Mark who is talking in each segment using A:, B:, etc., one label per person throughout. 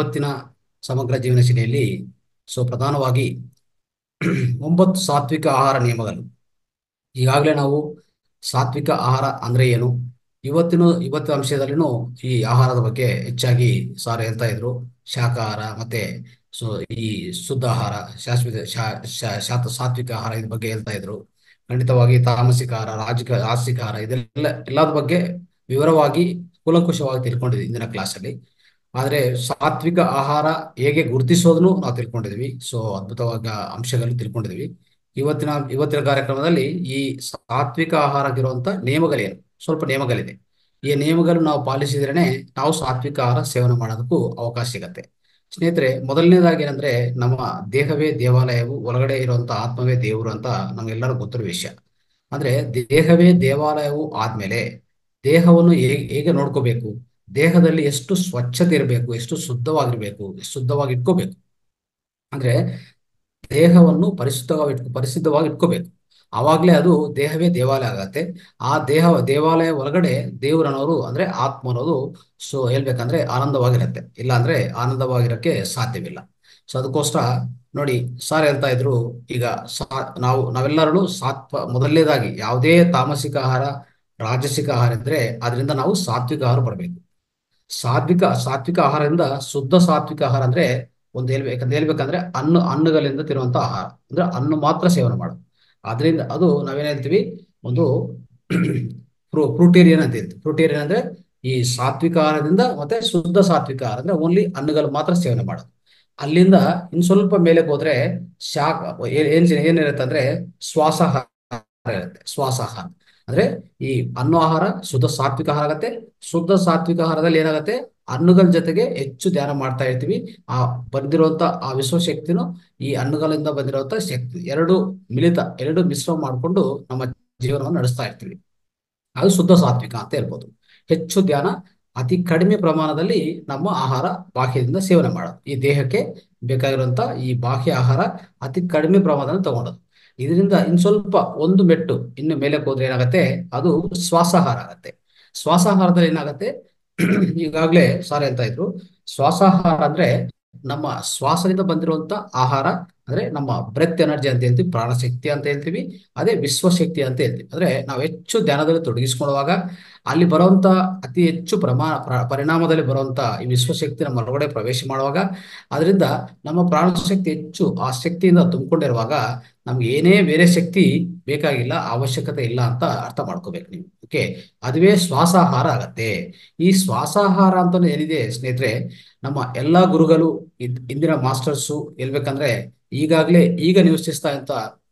A: ಇವತ್ತಿನ ಸಮಗ್ರ ಜೀವನ ಶೈಲಿಯಲ್ಲಿ ಸೊ ಪ್ರಧಾನವಾಗಿ ಒಂಬತ್ತು ಸಾತ್ವಿಕ ಆಹಾರ ನಿಯಮಗಳು ಈಗಾಗಲೇ ನಾವು ಸಾತ್ವಿಕ ಆಹಾರ ಅಂದ್ರೆ ಏನು ಇವತ್ತಿನ ಇವತ್ತಿನ ಅಂಶದಲ್ಲಿನೂ ಈ ಆಹಾರದ ಬಗ್ಗೆ ಹೆಚ್ಚಾಗಿ ಸಾರ್ ಹೇಳ್ತಾ ಇದ್ರು ಶಾಕಾಹಾರ ಮತ್ತೆ ಸೊ ಈ ಶುದ್ಧ ಆಹಾರ ಶಾಶ್ವತ ಶಾ ಶಾ- ಶಾತ ಸಾತ್ವಿಕ ಆಹಾರ ಇದ್ರ ಬಗ್ಗೆ ಹೇಳ್ತಾ ಇದ್ರು ಖಂಡಿತವಾಗಿ ತಾಮಸಿಕ ಆಹಾರ ರಾಜಕ ರಾಸಿಕ ಆಹಾರ ಇದೆಲ್ಲ ಎಲ್ಲದ ಬಗ್ಗೆ ವಿವರವಾಗಿ ಕೂಲಂಕುಷವಾಗಿ ತಿಳ್ಕೊಂಡಿದ್ವಿ ಇಂದಿನ ಕ್ಲಾಸಲ್ಲಿ ಆದ್ರೆ ಸಾತ್ವಿಕ ಆಹಾರ ಹೇಗೆ ಗುರುತಿಸೋದನ್ನು ನಾವು ತಿಳ್ಕೊಂಡಿದ್ವಿ ಸೊ ಅದ್ಭುತವಾದ ಅಂಶಗಳು ತಿಳ್ಕೊಂಡಿದ್ವಿ ಇವತ್ತಿನ ಇವತ್ತಿನ ಕಾರ್ಯಕ್ರಮದಲ್ಲಿ ಈ ಸಾತ್ವಿಕ ಆಹಾರಕ್ಕಿರುವಂತ ನಿಯಮಗಳೇನು ಸ್ವಲ್ಪ ನಿಯಮಗಳಿದೆ ಈ ನಿಯಮಗಳು ನಾವು ಪಾಲಿಸಿದ್ರೇನೆ ನಾವು ಸಾತ್ವಿಕ ಆಹಾರ ಸೇವನೆ ಮಾಡೋದಕ್ಕೂ ಅವಕಾಶ ಸಿಗತ್ತೆ ಸ್ನೇಹಿತರೆ ಮೊದಲನೇದಾಗಿ ಏನಂದ್ರೆ ನಮ್ಮ ದೇಹವೇ ದೇವಾಲಯವು ಒಳಗಡೆ ಇರುವಂತ ಆತ್ಮವೇ ದೇವರು ಅಂತ ನಮ್ಗೆಲ್ಲರೂ ಗೊತ್ತಿರೋ ವಿಷಯ ಅಂದ್ರೆ ದೇಹವೇ ದೇವಾಲಯವು ಆದ್ಮೇಲೆ ದೇಹವನ್ನು ಹೇಗೆ ಹೇಗೆ ನೋಡ್ಕೋಬೇಕು ದೇಹದಲ್ಲಿ ಎಷ್ಟು ಸ್ವಚ್ಛತೆ ಇರಬೇಕು ಎಷ್ಟು ಶುದ್ಧವಾಗಿರ್ಬೇಕು ಎಷ್ಟು ಶುದ್ಧವಾಗಿ ಇಟ್ಕೋಬೇಕು ಅಂದ್ರೆ ದೇಹವನ್ನು ಪರಿಶುದ್ಧವಾಗಿ ಇಟ್ಕೊ ಪರಿಶುದ್ಧವಾಗಿ ಇಟ್ಕೋಬೇಕು ಆವಾಗ್ಲೇ ಅದು ದೇಹವೇ ದೇವಾಲಯ ಆಗತ್ತೆ ಆ ದೇಹ ದೇವಾಲಯ ಒಳಗಡೆ ದೇವರನ್ನೋರು ಅಂದ್ರೆ ಆತ್ಮ ಅನ್ನೋದು ಸೊ ಹೇಳ್ಬೇಕಂದ್ರೆ ಆನಂದವಾಗಿರತ್ತೆ ಇಲ್ಲ ಅಂದ್ರೆ ಆನಂದವಾಗಿರಕ್ಕೆ ಸಾಧ್ಯವಿಲ್ಲ ಸೊ ಅದಕ್ಕೋಸ್ಕರ ನೋಡಿ ಸಾರ್ ಹೇಳ್ತಾ ಇದ್ರು ಈಗ ಸಾ ನಾವು ನಾವೆಲ್ಲರೂ ಸಾತ್ವ ಮೊದಲನೇದಾಗಿ ಯಾವುದೇ ತಾಮಸಿಕ ಆಹಾರ ರಾಜಸಿಕ ಆಹಾರ ಇದ್ರೆ ಅದರಿಂದ ನಾವು ಸಾತ್ವಿಕ ಆಹಾರ ಬರಬೇಕು ಸಾತ್ವಿಕ ಸಾತ್ವಿಕ ಆಹಾರದಿಂದ ಶುದ್ಧ ಸಾತ್ವಿಕ ಆಹಾರ ಅಂದ್ರೆ ಒಂದು ಹೇಳ್ಬೇಕಂತ ಹೇಳ್ಬೇಕಂದ್ರೆ ಹಣ್ಣು ಹಣ್ಣುಗಳಿಂದ ತಿರುವಂತ ಆಹಾರ ಅಂದ್ರೆ ಹಣ್ಣು ಮಾತ್ರ ಸೇವನೆ ಮಾಡೋದು ಅದರಿಂದ ಅದು ನಾವೇನ್ ಹೇಳ್ತೀವಿ ಒಂದು ಫ್ರೂ ಫ್ರೂಟೇರಿಯನ್ ಅಂತ ಹೇಳ್ತೀವಿ ಫ್ರೂಟೇರಿಯನ್ ಅಂದ್ರೆ ಈ ಸಾತ್ವಿಕ ಆಹಾರದಿಂದ ಮತ್ತೆ ಶುದ್ಧ ಸಾತ್ವಿಕ ಆಹಾರ ಅಂದ್ರೆ ಓನ್ಲಿ ಹಣ್ಣುಗಳು ಮಾತ್ರ ಸೇವನೆ ಮಾಡೋದು ಅಲ್ಲಿಂದ ಇನ್ ಸ್ವಲ್ಪ ಮೇಲೆ ಹೋದ್ರೆ ಶಾಖ ಏನ್ ಏನ್ ಏನಿರುತ್ತೆ ಅಂದ್ರೆ ಶ್ವಾಸಾಹಾರ ಇರುತ್ತೆ ಶ್ವಾಸಾಹಾರ ಅಂದ್ರೆ ಈ ಹಣ್ಣು ಆಹಾರ ಶುದ್ಧ ಸಾತ್ವಿಕ ಆಹಾರ ಆಗತ್ತೆ ಶುದ್ಧ ಸಾತ್ವಿಕ ಆಹಾರದಲ್ಲಿ ಏನಾಗತ್ತೆ ಹಣ್ಣುಗಳ ಜೊತೆಗೆ ಹೆಚ್ಚು ಧ್ಯಾನ ಮಾಡ್ತಾ ಇರ್ತೀವಿ ಆ ಬಂದಿರುವಂತ ಆ ವಿಶ್ವಶಕ್ತಿನೂ ಈ ಹಣ್ಣುಗಳಿಂದ ಬಂದಿರುವಂತ ಶಕ್ತಿ ಎರಡು ಮಿಳಿತ ಎರಡು ಮಿಶ್ರ ಮಾಡಿಕೊಂಡು ನಮ್ಮ ಜೀವನವನ್ನು ನಡೆಸ್ತಾ ಇರ್ತೀವಿ ಅದು ಶುದ್ಧ ಸಾತ್ವಿಕ ಅಂತ ಹೇಳ್ಬೋದು ಹೆಚ್ಚು ಧ್ಯಾನ ಅತಿ ಕಡಿಮೆ ಪ್ರಮಾಣದಲ್ಲಿ ನಮ್ಮ ಆಹಾರ ಬಾಹ್ಯದಿಂದ ಸೇವನೆ ಮಾಡೋದು ಈ ದೇಹಕ್ಕೆ ಬೇಕಾಗಿರುವಂತ ಈ ಬಾಹ್ಯ ಆಹಾರ ಅತಿ ಕಡಿಮೆ ಪ್ರಮಾಣದಲ್ಲಿ ತಗೊಳೋದು ಇದರಿಂದ ಇನ್ ಸ್ವಲ್ಪ ಒಂದು ಮೆಟ್ಟು ಇನ್ನು ಮೇಲೆ ಹೋದ್ರೆ ಏನಾಗತ್ತೆ ಅದು ಶ್ವಾಸಾಹಾರ ಆಗತ್ತೆ ಶ್ವಾಸಾಹಾರದಲ್ಲಿ ಏನಾಗತ್ತೆ ಈಗಾಗ್ಲೇ ಸಾರ್ ಹೇಳ್ತಾ ಇದ್ರು ಶ್ವಾಸಾಹಾರ ಅಂದ್ರೆ ನಮ್ಮ ಶ್ವಾಸದಿಂದ ಬಂದಿರುವಂತ ಆಹಾರ ಅಂದ್ರೆ ನಮ್ಮ ಬ್ರೆತ್ ಎನರ್ಜಿ ಅಂತ ಹೇಳ್ತೀವಿ ಪ್ರಾಣಶಕ್ತಿ ಅಂತ ಹೇಳ್ತೀವಿ ಅದೇ ವಿಶ್ವಶಕ್ತಿ ಅಂತ ಹೇಳ್ತೀವಿ ಅಂದ್ರೆ ನಾವು ಹೆಚ್ಚು ಧ್ಯಾನದಲ್ಲಿ ತೊಡಗಿಸ್ಕೊಳ್ಳುವಾಗ ಅಲ್ಲಿ ಬರುವಂತ ಅತಿ ಹೆಚ್ಚು ಪ್ರಮಾಣ ಪ್ರ- ಪರಿಣಾಮದಲ್ಲಿ ಬರುವಂತ ಈ ವಿಶ್ವಶಕ್ತಿ ನಮ್ಮ ಒಳಗಡೆ ಪ್ರವೇಶ ಮಾಡುವಾಗ ಅದರಿಂದ ನಮ್ಮ ಪ್ರಾಣಶಕ್ತಿ ಹೆಚ್ಚು ಆ ಶಕ್ತಿಯಿಂದ ತುಂಬಿಕೊಂಡಿರುವಾಗ ನಮ್ಗೆ ಏನೇ ಬೇರೆ ಶಕ್ತಿ ಬೇಕಾಗಿಲ್ಲ ಅವಶ್ಯಕತೆ ಇಲ್ಲ ಅಂತ ಅರ್ಥ ಮಾಡ್ಕೋಬೇಕು ನೀವು ಓಕೆ ಅದುವೇ ಶ್ವಾಸಾಹಾರ ಆಗತ್ತೆ ಈ ಶ್ವಾಸಾಹಾರ ಅಂತ ಏನಿದೆ ಸ್ನೇಹಿತರೆ ನಮ್ಮ ಎಲ್ಲಾ ಗುರುಗಳು ಇದ್- ಇಂದಿನ ಮಾಸ್ಟರ್ಸು ಹೇಳ್ಬೇಕಂದ್ರೆ ಈಗಾಗ್ಲೇ ಈಗ ನಿವಸಿಸ್ತಾ ಅಂತ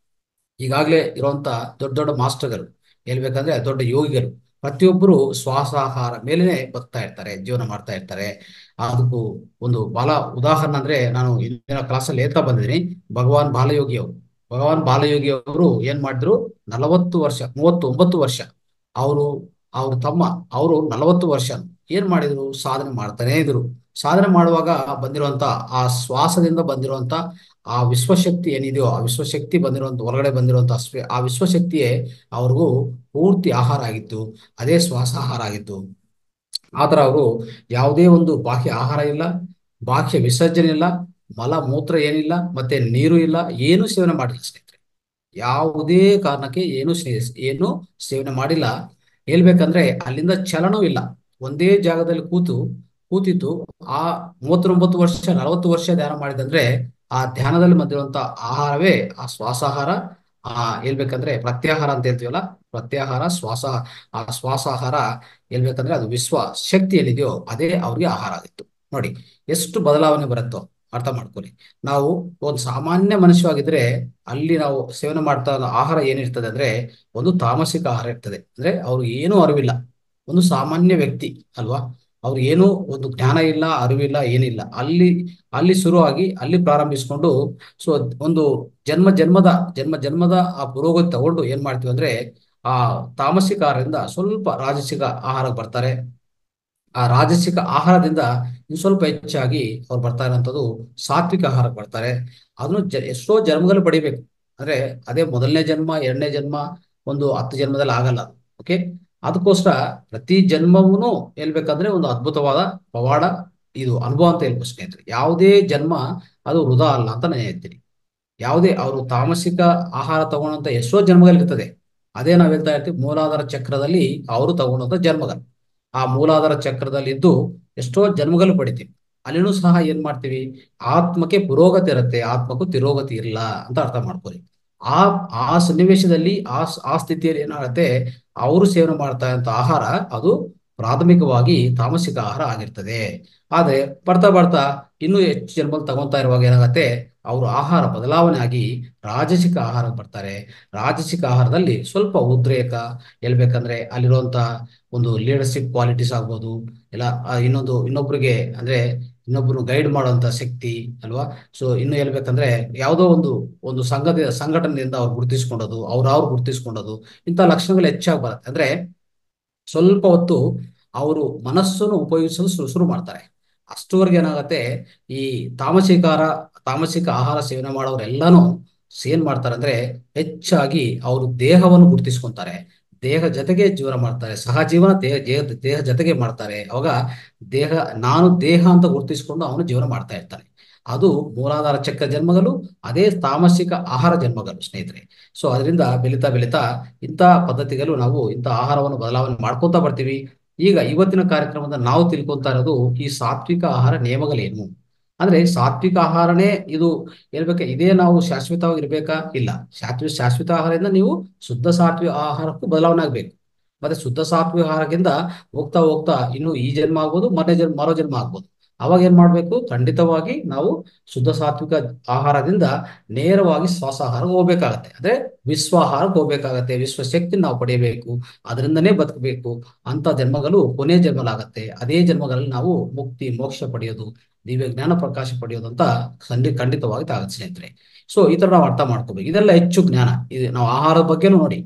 A: ಈಗಾಗ್ಲೇ ಇರುವಂತ ದೊಡ್ಡ ದೊಡ್ಡ ಮಾಸ್ಟರ್ಗಳು ಹೇಳ್ಬೇಕಂದ್ರೆ ದೊಡ್ಡ ಯೋಗಿಗಳು ಪ್ರತಿಯೊಬ್ಬರು ಶ್ವಾಸಾಹಾರ ಮೇಲೇನೆ ಬದುಕ್ತಾ ಇರ್ತಾರೆ ಜೀವನ ಮಾಡ್ತಾ ಇರ್ತಾರೆ ಅದಕ್ಕೂ ಒಂದು ಬಾಲ ಉದಾಹರಣೆ ಅಂದ್ರೆ ನಾನು ಇಂದಿನ ಕ್ಲಾಸಲ್ಲಿ ಹೇಳ್ತಾ ಬಂದಿದ್ದೀನಿ ಭಗವಾನ್ ಬಾಲಯೋಗಿ ಅವರು ಭಗವಾನ್ ಬಾಲಯೋಗಿ ಅವರು ಏನ್ ಮಾಡಿದ್ರು ನಲವತ್ತು ವರ್ಷ ಮೂವತ್ತು ಒಂಬತ್ತು ವರ್ಷ ಅವರು ಅವ್ರ ತಮ್ಮ ಅವರು ನಲವತ್ತು ವರ್ಷ ಏನ್ ಮಾಡಿದ್ರು ಸಾಧನೆ ಮಾಡ್ತಾನೆ ಇದ್ರು ಸಾಧನೆ ಮಾಡುವಾಗ ಬಂದಿರುವಂತ ಆ ಶ್ವಾಸದಿಂದ ಬಂದಿರುವಂತ ಆ ವಿಶ್ವಶಕ್ತಿ ಏನಿದೆಯೋ ಆ ವಿಶ್ವಶಕ್ತಿ ಬಂದಿರುವಂತ ಹೊರಗಡೆ ಬಂದಿರುವಂತ ಸ್ವ- ಆ ವಿಶ್ವಶಕ್ತಿಯೇ ಅವ್ರಿಗೂ ಪೂರ್ತಿ ಆಹಾರ ಆಗಿತ್ತು ಅದೇ ಶ್ವಾಸಾಹಾರ ಆಗಿತ್ತು ಆತರ ಅವರು ಯಾವುದೇ ಒಂದು ಬಾಹ್ಯ ಆಹಾರ ಇಲ್ಲ ಬಾಹ್ಯ ವಿಸರ್ಜನೆ ಇಲ್ಲ ಮಲ ಮೂತ್ರ ಏನಿಲ್ಲ ಮತ್ತೆ ನೀರು ಇಲ್ಲ ಏನು ಸೇವನೆ ಮಾಡಿಲ್ಲ ಸ್ನೇಹಿತರೆ ಯಾವುದೇ ಕಾರಣಕ್ಕೆ ಏನು ಸ್ನೇ- ಏನು ಸೇವನೆ ಮಾಡಿಲ್ಲ ಹೇಳ್ಬೇಕಂದ್ರೆ ಅಲ್ಲಿಂದ ಚಲನವೂ ಇಲ್ಲ ಒಂದೇ ಜಾಗದಲ್ಲಿ ಕೂತು ಕೂತಿದ್ದು ಆ ಮೂವತ್ತೊಂಬತ್ತು ವರ್ಷ ನಲವತ್ತು ವರ್ಷ ಧ್ಯಾನ ಮಾಡಿದಂದ್ರೆ ಆ ಧ್ಯಾನದಲ್ಲಿ ಬಂದಿರುವಂತ ಆಹಾರವೇ ಆ ಶ್ವಾಸಾಹಾರ ಆ ಹೇಳ್ಬೇಕಂದ್ರೆ ಪ್ರತ್ಯಾಹಾರ ಅಂತ ಹೇಳ್ತೀವಲ್ಲ ಪ್ರತ್ಯಾಹಾರ ಶ್ವಾಸ ಆ ಶ್ವಾಸಾಹಾರ ಹೇಳ್ಬೇಕಂದ್ರೆ ಅದು ವಿಶ್ವ ಶಕ್ತಿ ಏನಿದೆಯೋ ಅದೇ ಅವ್ರಿಗೆ ಆಹಾರ ಆಗಿತ್ತು ನೋಡಿ ಎಷ್ಟು ಬದಲಾವಣೆ ಬರುತ್ತೋ ಅರ್ಥ ಮಾಡ್ಕೊಳ್ಳಿ ನಾವು ಒಂದು ಸಾಮಾನ್ಯ ಮನುಷ್ಯವಾಗಿದ್ರೆ ಅಲ್ಲಿ ನಾವು ಸೇವನೆ ಮಾಡ್ತಾ ಇರೋ ಆಹಾರ ಏನಿರ್ತದೆ ಅಂದ್ರೆ ಒಂದು ತಾಮಸಿಕ ಆಹಾರ ಇರ್ತದೆ ಅಂದ್ರೆ ಅವ್ರಿಗೆ ಏನೂ ಅರಿವಿಲ್ಲ ಒಂದು ಸಾಮಾನ್ಯ ವ್ಯಕ್ತಿ ಅಲ್ವಾ ಅವ್ರು ಏನೂ ಒಂದು ಜ್ಞಾನ ಇಲ್ಲ ಅರಿವಿಲ್ಲ ಏನಿಲ್ಲ ಅಲ್ಲಿ ಅಲ್ಲಿ ಶುರುವಾಗಿ ಅಲ್ಲಿ ಪ್ರಾರಂಭಿಸ್ಕೊಂಡು ಸೊ ಒಂದು ಜನ್ಮ ಜನ್ಮದ ಜನ್ಮ ಜನ್ಮದ ಆ ಪುರೋಗತಿ ತಗೊಂಡು ಏನ್ ಮಾಡ್ತೀವಿ ಅಂದ್ರೆ ಆ ತಾಮಸಿಕ ಆಹಾರದಿಂದ ಸ್ವಲ್ಪ ರಾಜಸಿಕ ಆಹಾರಕ್ಕೆ ಬರ್ತಾರೆ ಆ ರಾಜಸಿಕ ಆಹಾರದಿಂದ ಇನ್ನು ಸ್ವಲ್ಪ ಹೆಚ್ಚಾಗಿ ಅವ್ರು ಬರ್ತಾ ಇರೋಂಥದ್ದು ಸಾತ್ವಿಕ ಆಹಾರಕ್ಕೆ ಬರ್ತಾರೆ ಅದನ್ನು ಜ ಎಷ್ಟೋ ಜನ್ಮಗಳು ಪಡಿಬೇಕು ಅಂದ್ರೆ ಅದೇ ಮೊದಲನೇ ಜನ್ಮ ಎರಡನೇ ಜನ್ಮ ಒಂದು ಹತ್ತು ಜನ್ಮದಲ್ಲಿ ಆಗಲ್ಲ ಓಕೆ ಅದಕ್ಕೋಸ್ಕರ ಪ್ರತಿ ಜನ್ಮವೂ ಹೇಳ್ಬೇಕಂದ್ರೆ ಒಂದು ಅದ್ಭುತವಾದ ಪವಾಡ ಇದು ಅನುಭವ ಅಂತ ಹೇಳ್ಬೋದು ಸ್ನೇಹಿತರೆ ಯಾವುದೇ ಜನ್ಮ ಅದು ವೃಧಾ ಅಲ್ಲ ಅಂತ ನಾನು ಹೇಳ್ತೀನಿ ಯಾವುದೇ ಅವರು ತಾಮಸಿಕ ಆಹಾರ ತಗೊಳ್ಳೋಂಥ ಎಷ್ಟೋ ಜನ್ಮಗಳಿರ್ತದೆ ಅದೇ ನಾವು ಹೇಳ್ತಾ ಇರ್ತೀವಿ ಮೂಲಾಧಾರ ಚಕ್ರದಲ್ಲಿ ಅವರು ತಗೊಳ್ಳೋಂಥ ಜನ್ಮಗಳು ಆ ಮೂಲಾಧಾರ ಚಕ್ರದಲ್ಲಿ ಇದ್ದು ಎಷ್ಟೋ ಜನ್ಮಗಳು ಪಡಿತೀವಿ ಅಲ್ಲಿನೂ ಸಹ ಏನ್ ಮಾಡ್ತೀವಿ ಆತ್ಮಕ್ಕೆ ಪುರೋಗತಿ ಇರುತ್ತೆ ಆತ್ಮಕ್ಕೂ ತಿರೋಗತಿ ಇಲ್ಲ ಅಂತ ಅರ್ಥ ಮಾಡ್ಕೊಳ್ಳಿ ಆ ಆ ಸನ್ನಿವೇಶದಲ್ಲಿ ಆ ಆ ಸ್ಥಿತಿಯಲ್ಲಿ ಏನಾಗುತ್ತೆ ಅವರು ಸೇವನೆ ಮಾಡ್ತಾ ಇರುವಂತ ಆಹಾರ ಅದು ಪ್ರಾಥಮಿಕವಾಗಿ ತಾಮಸಿಕ ಆಹಾರ ಆಗಿರ್ತದೆ ಆದ್ರೆ ಬರ್ತಾ ಬರ್ತಾ ಇನ್ನೂ ಹೆಚ್ಚು ಜನ್ಮ ತಗೊಂತಾ ಇರುವಾಗ ಏನಾಗತ್ತೆ ಅವರು ಆಹಾರ ಬದಲಾವಣೆ ಆಗಿ ರಾಜಸಿಕ ಆಹಾರ ಬರ್ತಾರೆ ರಾಜಸಿಕ ಆಹಾರದಲ್ಲಿ ಸ್ವಲ್ಪ ಉದ್ರೇಕ ಹೇಳ್ಬೇಕಂದ್ರೆ ಅಲ್ಲಿರುವಂತ ಒಂದು ಲೀಡರ್ಶಿಪ್ ಕ್ವಾಲಿಟೀಸ್ ಆಗ್ಬೋದು ಇಲ್ಲ ಇನ್ನೊಂದು ಇನ್ನೊಬ್ರಿಗೆ ಅಂದ್ರೆ ಇನ್ನೊಬ್ರು ಗೈಡ್ ಮಾಡುವಂತ ಶಕ್ತಿ ಅಲ್ವಾ ಸೊ ಇನ್ನು ಹೇಳ್ಬೇಕಂದ್ರೆ ಯಾವುದೋ ಒಂದು ಒಂದು ಸಂಘದ ಸಂಘಟನೆಯಿಂದ ಅವ್ರು ಗುರುತಿಸ್ಕೊಂಡೋದು ಅವ್ರ ಅವ್ರು ಗುರುತಿಸ್ಕೊಂಡೋದು ಇಂಥ ಲಕ್ಷಣಗಳು ಹೆಚ್ಚಾಗಿ ಬರುತ್ತೆ ಅಂದ್ರೆ ಸ್ವಲ್ಪ ಹೊತ್ತು ಅವರು ಮನಸ್ಸನ್ನು ಉಪಯೋಗಿಸಲು ಶುರು ಶುರು ಮಾಡ್ತಾರೆ ಅಷ್ಟುವರೆಗೆ ಏನಾಗತ್ತೆ ಈ ತಾಮಸಿಕಾರ ತಾಮಸಿಕ ಆಹಾರ ಸೇವನೆ ಮಾಡೋರೆಲ್ಲಾನು ಏನ್ ಮಾಡ್ತಾರೆ ಅಂದ್ರೆ ಹೆಚ್ಚಾಗಿ ಅವರು ದೇಹವನ್ನು ಗುರುತಿಸ್ಕೊಂತಾರೆ ದೇಹ ಜೊತೆಗೆ ಜೀವನ ಮಾಡ್ತಾರೆ ಸಹಜೀವನ ದೇಹ ದೇಹ ದೇಹ ಜೊತೆಗೆ ಮಾಡ್ತಾರೆ ಅವಾಗ ದೇಹ ನಾನು ದೇಹ ಅಂತ ಗುರುತಿಸ್ಕೊಂಡು ಅವನು ಜೀವನ ಮಾಡ್ತಾ ಇರ್ತಾನೆ ಅದು ಮೂಲಾಧಾರ ಚಕ್ರ ಜನ್ಮಗಳು ಅದೇ ತಾಮಸಿಕ ಆಹಾರ ಜನ್ಮಗಳು ಸ್ನೇಹಿತರೆ ಸೊ ಅದರಿಂದ ಬೆಳೀತಾ ಬೆಳೀತಾ ಇಂಥ ಪದ್ಧತಿಗಳು ನಾವು ಇಂಥ ಆಹಾರವನ್ನು ಬದಲಾವಣೆ ಮಾಡ್ಕೊತಾ ಬರ್ತೀವಿ ಈಗ ಇವತ್ತಿನ ಕಾರ್ಯಕ್ರಮದ ನಾವು ತಿಳ್ಕೊಂತಾ ಇರೋದು ಈ ಸಾತ್ವಿಕ ಆಹಾರ ನಿಯಮಗಳೇನು ಅಂದ್ರೆ ಸಾತ್ವಿಕ ಆಹಾರನೇ ಇದು ಹೇಳ್ಬೇಕ ಇದೇ ನಾವು ಶಾಶ್ವತವಾಗಿ ಇರ್ಬೇಕಾ ಇಲ್ಲ ಶಾಶ್ವತ ಶಾಶ್ವತ ಆಹಾರದಿಂದ ನೀವು ಶುದ್ಧ ಸಾತ್ವಿಕ ಆಹಾರಕ್ಕೂ ಬದಲಾವಣೆ ಆಗ್ಬೇಕು ಮತ್ತೆ ಶುದ್ಧ ಸಾತ್ವಿಕ ಆಹಾರದಿಂದ ಹೋಗ್ತಾ ಹೋಗ್ತಾ ಇನ್ನು ಈ ಜನ್ಮ ಆಗ್ಬೋದು ಮನೆ ಜನ್ಮ ಮರೋ ಜನ್ಮ ಆಗ್ಬೋದು ಅವಾಗ ಏನ್ ಮಾಡ್ಬೇಕು ಖಂಡಿತವಾಗಿ ನಾವು ಶುದ್ಧ ಸಾತ್ವಿಕ ಆಹಾರದಿಂದ ನೇರವಾಗಿ ಶ್ವಾಸಾಹಾರಕ್ಕೆ ಹೋಗ್ಬೇಕಾಗತ್ತೆ ಅಂದ್ರೆ ವಿಶ್ವಾಹಾರಕ್ಕೆ ಹೋಗ್ಬೇಕಾಗತ್ತೆ ವಿಶ್ವಶಕ್ತಿ ನಾವು ಪಡೆಯಬೇಕು ಅದರಿಂದನೇ ಬದುಕಬೇಕು ಅಂತ ಜನ್ಮಗಳು ಕೊನೆ ಜನ್ಮಲಾಗತ್ತೆ ಅದೇ ಜನ್ಮಗಳಲ್ಲಿ ನಾವು ಮುಕ್ತಿ ಮೋಕ್ಷ ಪಡೆಯೋದು ದಿವ್ಯ ಜ್ಞಾನ ಪ್ರಕಾಶ ಪಡೆಯೋದು ಅಂತ ಖಂಡಿ ಖಂಡಿತವಾಗಿ ಆಗುತ್ತೆ ಸ್ನೇಹಿತರೆ ಸೊ ಈ ತರ ನಾವು ಅರ್ಥ ಮಾಡ್ಕೋಬೇಕು ಇದೆಲ್ಲ ಹೆಚ್ಚು ಜ್ಞಾನ ಇದು ನಾವು ಆಹಾರದ ಬಗ್ಗೆನೂ ನೋಡಿ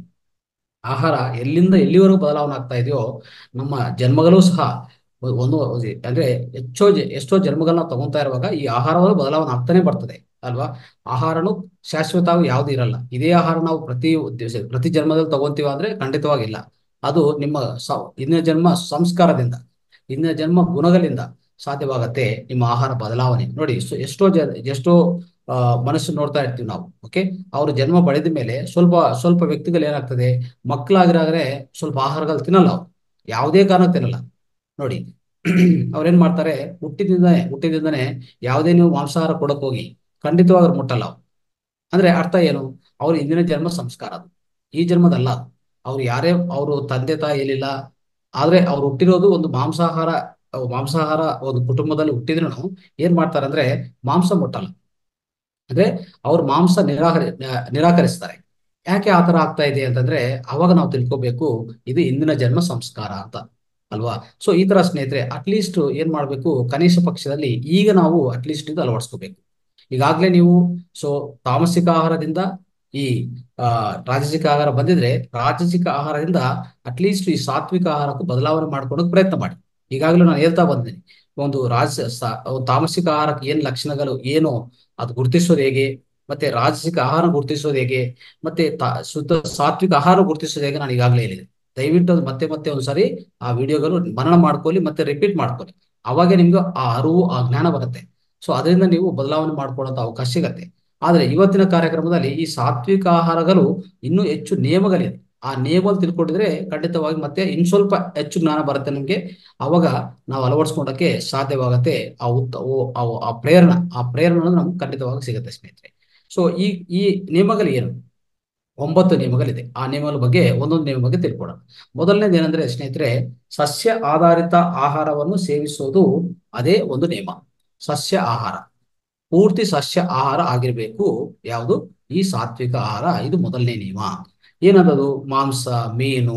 A: ಆಹಾರ ಎಲ್ಲಿಂದ ಎಲ್ಲಿವರೆಗೂ ಬದಲಾವಣೆ ಆಗ್ತಾ ಇದೆಯೋ ನಮ್ಮ ಜನ್ಮಗಳು ಸಹ ಒಂದು ಅಂದ್ರೆ ಹೆಚ್ಚೋ ಎಷ್ಟೋ ಜನ್ಮಗಳನ್ನ ತಗೊಂತಾ ಇರುವಾಗ ಈ ಆಹಾರವನ್ನು ಬದಲಾವಣೆ ಆಗ್ತಾನೆ ಬರ್ತದೆ ಅಲ್ವಾ ಆಹಾರನು ಶಾಶ್ವತವಾಗಿ ಯಾವ್ದು ಇರಲ್ಲ ಇದೇ ಆಹಾರ ನಾವು ಪ್ರತಿ ದಿವಸ ಪ್ರತಿ ಜನ್ಮದಲ್ಲಿ ತಗೊಂತೀವ ಅಂದ್ರೆ ಖಂಡಿತವಾಗಿಲ್ಲ ಅದು ನಿಮ್ಮ ಇಂದಿನ ಜನ್ಮ ಸಂಸ್ಕಾರದಿಂದ ಇಂದಿನ ಜನ್ಮ ಗುಣಗಳಿಂದ ಸಾಧ್ಯವಾಗತ್ತೆ ನಿಮ್ಮ ಆಹಾರ ಬದಲಾವಣೆ ನೋಡಿ ಎಷ್ಟೋ ಜ ಎಷ್ಟೋ ಆ ಮನಸ್ಸು ನೋಡ್ತಾ ಇರ್ತೀವಿ ನಾವು ಓಕೆ ಅವರು ಜನ್ಮ ಪಡೆದ ಮೇಲೆ ಸ್ವಲ್ಪ ಸ್ವಲ್ಪ ವ್ಯಕ್ತಿಗಳು ಏನಾಗ್ತದೆ ಮಕ್ಕಳಾಗಿರಾದ್ರೆ ಸ್ವಲ್ಪ ಆಹಾರಗಳು ತಿನ್ನಲ್ಲ ಅವ್ರು ಯಾವುದೇ ಕಾರಣಕ್ಕೆ ತಿನ್ನಲ್ಲ ನೋಡಿ ಅವ್ರೇನ್ ಮಾಡ್ತಾರೆ ಹುಟ್ಟಿದಿಂದನೇ ಹುಟ್ಟಿದಿಂದನೇ ಯಾವುದೇ ನೀವು ಮಾಂಸಾಹಾರ ಕೊಡಕ್ ಹೋಗಿ ಖಂಡಿತವಾಗಿ ಅವ್ರು ಮುಟ್ಟಲ್ಲ ಅವ್ರು ಅಂದ್ರೆ ಅರ್ಥ ಏನು ಅವ್ರ ಇಂದಿನ ಜನ್ಮ ಸಂಸ್ಕಾರ ಅದು ಈ ಜನ್ಮದಲ್ಲ ಅವ್ರು ಯಾರೇ ಅವರು ತಂದೆ ತಾಯಿ ಏನಿಲ್ಲ ಆದ್ರೆ ಅವ್ರು ಹುಟ್ಟಿರೋದು ಒಂದು ಮಾಂಸಾಹಾರ ಮಾಂಸಾಹಾರ ಒಂದು ಕುಟುಂಬದಲ್ಲಿ ಹುಟ್ಟಿದ್ರು ಏನ್ ಮಾಡ್ತಾರೆ ಅಂದ್ರೆ ಮಾಂಸ ಮುಟ್ಟಲ್ಲ ಅಂದ್ರೆ ಅವ್ರು ಮಾಂಸ ನಿರಾಕರಿ ನಿರಾಕರಿಸ್ತಾರೆ ಯಾಕೆ ಆತರ ಆಗ್ತಾ ಇದೆ ಅಂತಂದ್ರೆ ಅವಾಗ ನಾವು ತಿಳ್ಕೊಬೇಕು ಇದು ಇಂದಿನ ಜನ್ಮ ಸಂಸ್ಕಾರ ಅಂತ ಅಲ್ವಾ ಸೊ ಈ ತರ ಸ್ನೇಹಿತರೆ ಅಟ್ಲೀಸ್ಟ್ ಏನ್ ಮಾಡ್ಬೇಕು ಕನಿಷ್ಠ ಪಕ್ಷದಲ್ಲಿ ಈಗ ನಾವು ಅಟ್ಲೀಸ್ಟ್ ಇದು ಅಳವಡಿಸ್ಕೋಬೇಕು ಈಗಾಗ್ಲೇ ನೀವು ಸೊ ತಾಮಸಿಕ ಆಹಾರದಿಂದ ಈ ಆ ರಾಜಸಿಕ ಆಹಾರ ಬಂದಿದ್ರೆ ರಾಜಸಿಕ ಆಹಾರದಿಂದ ಅಟ್ಲೀಸ್ಟ್ ಈ ಸಾತ್ವಿಕ ಆಹಾರಕ್ಕೂ ಬದಲಾವಣೆ ಮಾಡ್ಕೊಳಕ್ ಪ್ರಯತ್ನ ಮಾಡಿ ಈಗಾಗಲೇ ನಾನು ಹೇಳ್ತಾ ಬಂದಿನಿ ಒಂದು ರಾಜ ತಾಮಸಿಕ ಆಹಾರಕ್ಕೆ ಏನ್ ಲಕ್ಷಣಗಳು ಏನು ಅದು ಗುರುತಿಸೋದು ಹೇಗೆ ಮತ್ತೆ ರಾಜಸಿಕ ಆಹಾರ ಗುರುತಿಸೋದು ಹೇಗೆ ಮತ್ತೆ ಶುದ್ಧ ಸಾತ್ವಿಕ ಆಹಾರ ಗುರುತಿಸೋದು ಹೇಗೆ ನಾನು ಈಗಾಗಲೇ ಹೇಳಿದೆ ದಯವಿಟ್ಟು ಅದು ಮತ್ತೆ ಮತ್ತೆ ಒಂದ್ಸರಿ ಆ ವಿಡಿಯೋಗಳು ಮನನ ಮಾಡ್ಕೊಳ್ಳಿ ಮತ್ತೆ ರಿಪೀಟ್ ಮಾಡ್ಕೊಳ್ಳಿ ಅವಾಗೆ ನಿಮ್ಗೆ ಆ ಅರಿವು ಆ ಜ್ಞಾನ ಬರುತ್ತೆ ಸೊ ಅದರಿಂದ ನೀವು ಬದಲಾವಣೆ ಮಾಡ್ಕೊಳ್ಳೋಂಥ ಅವಕಾಶ ಸಿಗತ್ತೆ ಆದ್ರೆ ಇವತ್ತಿನ ಕಾರ್ಯಕ್ರಮದಲ್ಲಿ ಈ ಸಾತ್ವಿಕ ಆಹಾರಗಳು ಇನ್ನೂ ಹೆಚ್ಚು ನಿಯಮಗಳಿದೆ ಆ ನಿಯಮ ತಿಳ್ಕೊಂಡಿದ್ರೆ ಖಂಡಿತವಾಗಿ ಮತ್ತೆ ಇನ್ ಸ್ವಲ್ಪ ಹೆಚ್ಚು ಜ್ಞಾನ ಬರುತ್ತೆ ನಿಮ್ಗೆ ಅವಾಗ ನಾವು ಅಳವಡಿಸ್ಕೊಂಡಕ್ಕೆ ಸಾಧ್ಯವಾಗತ್ತೆ ಆ ಉತ್ತ ಆ ಪ್ರೇರಣ ಆ ಪ್ರೇರಣೆ ನಮ್ಗೆ ಖಂಡಿತವಾಗಿ ಸಿಗುತ್ತೆ ಸ್ನೇಹಿತರೆ ಸೊ ಈ ಈ ನಿಯಮಗಳು ಏನು ಒಂಬತ್ತು ನಿಯಮಗಳಿದೆ ಆ ನಿಯಮಗಳ ಬಗ್ಗೆ ಒಂದೊಂದು ನಿಯಮ ಬಗ್ಗೆ ತಿಳ್ಕೊಳ್ಳೋಣ ಮೊದಲನೇದು ಏನಂದ್ರೆ ಸ್ನೇಹಿತರೆ ಸಸ್ಯ ಆಧಾರಿತ ಆಹಾರವನ್ನು ಸೇವಿಸೋದು ಅದೇ ಒಂದು ನಿಯಮ ಸಸ್ಯ ಆಹಾರ ಪೂರ್ತಿ ಸಸ್ಯ ಆಹಾರ ಆಗಿರ್ಬೇಕು ಯಾವುದು ಈ ಸಾತ್ವಿಕ ಆಹಾರ ಇದು ಮೊದಲನೇ ನಿಯಮ ಏನದದು ಮಾಂಸ ಮೀನು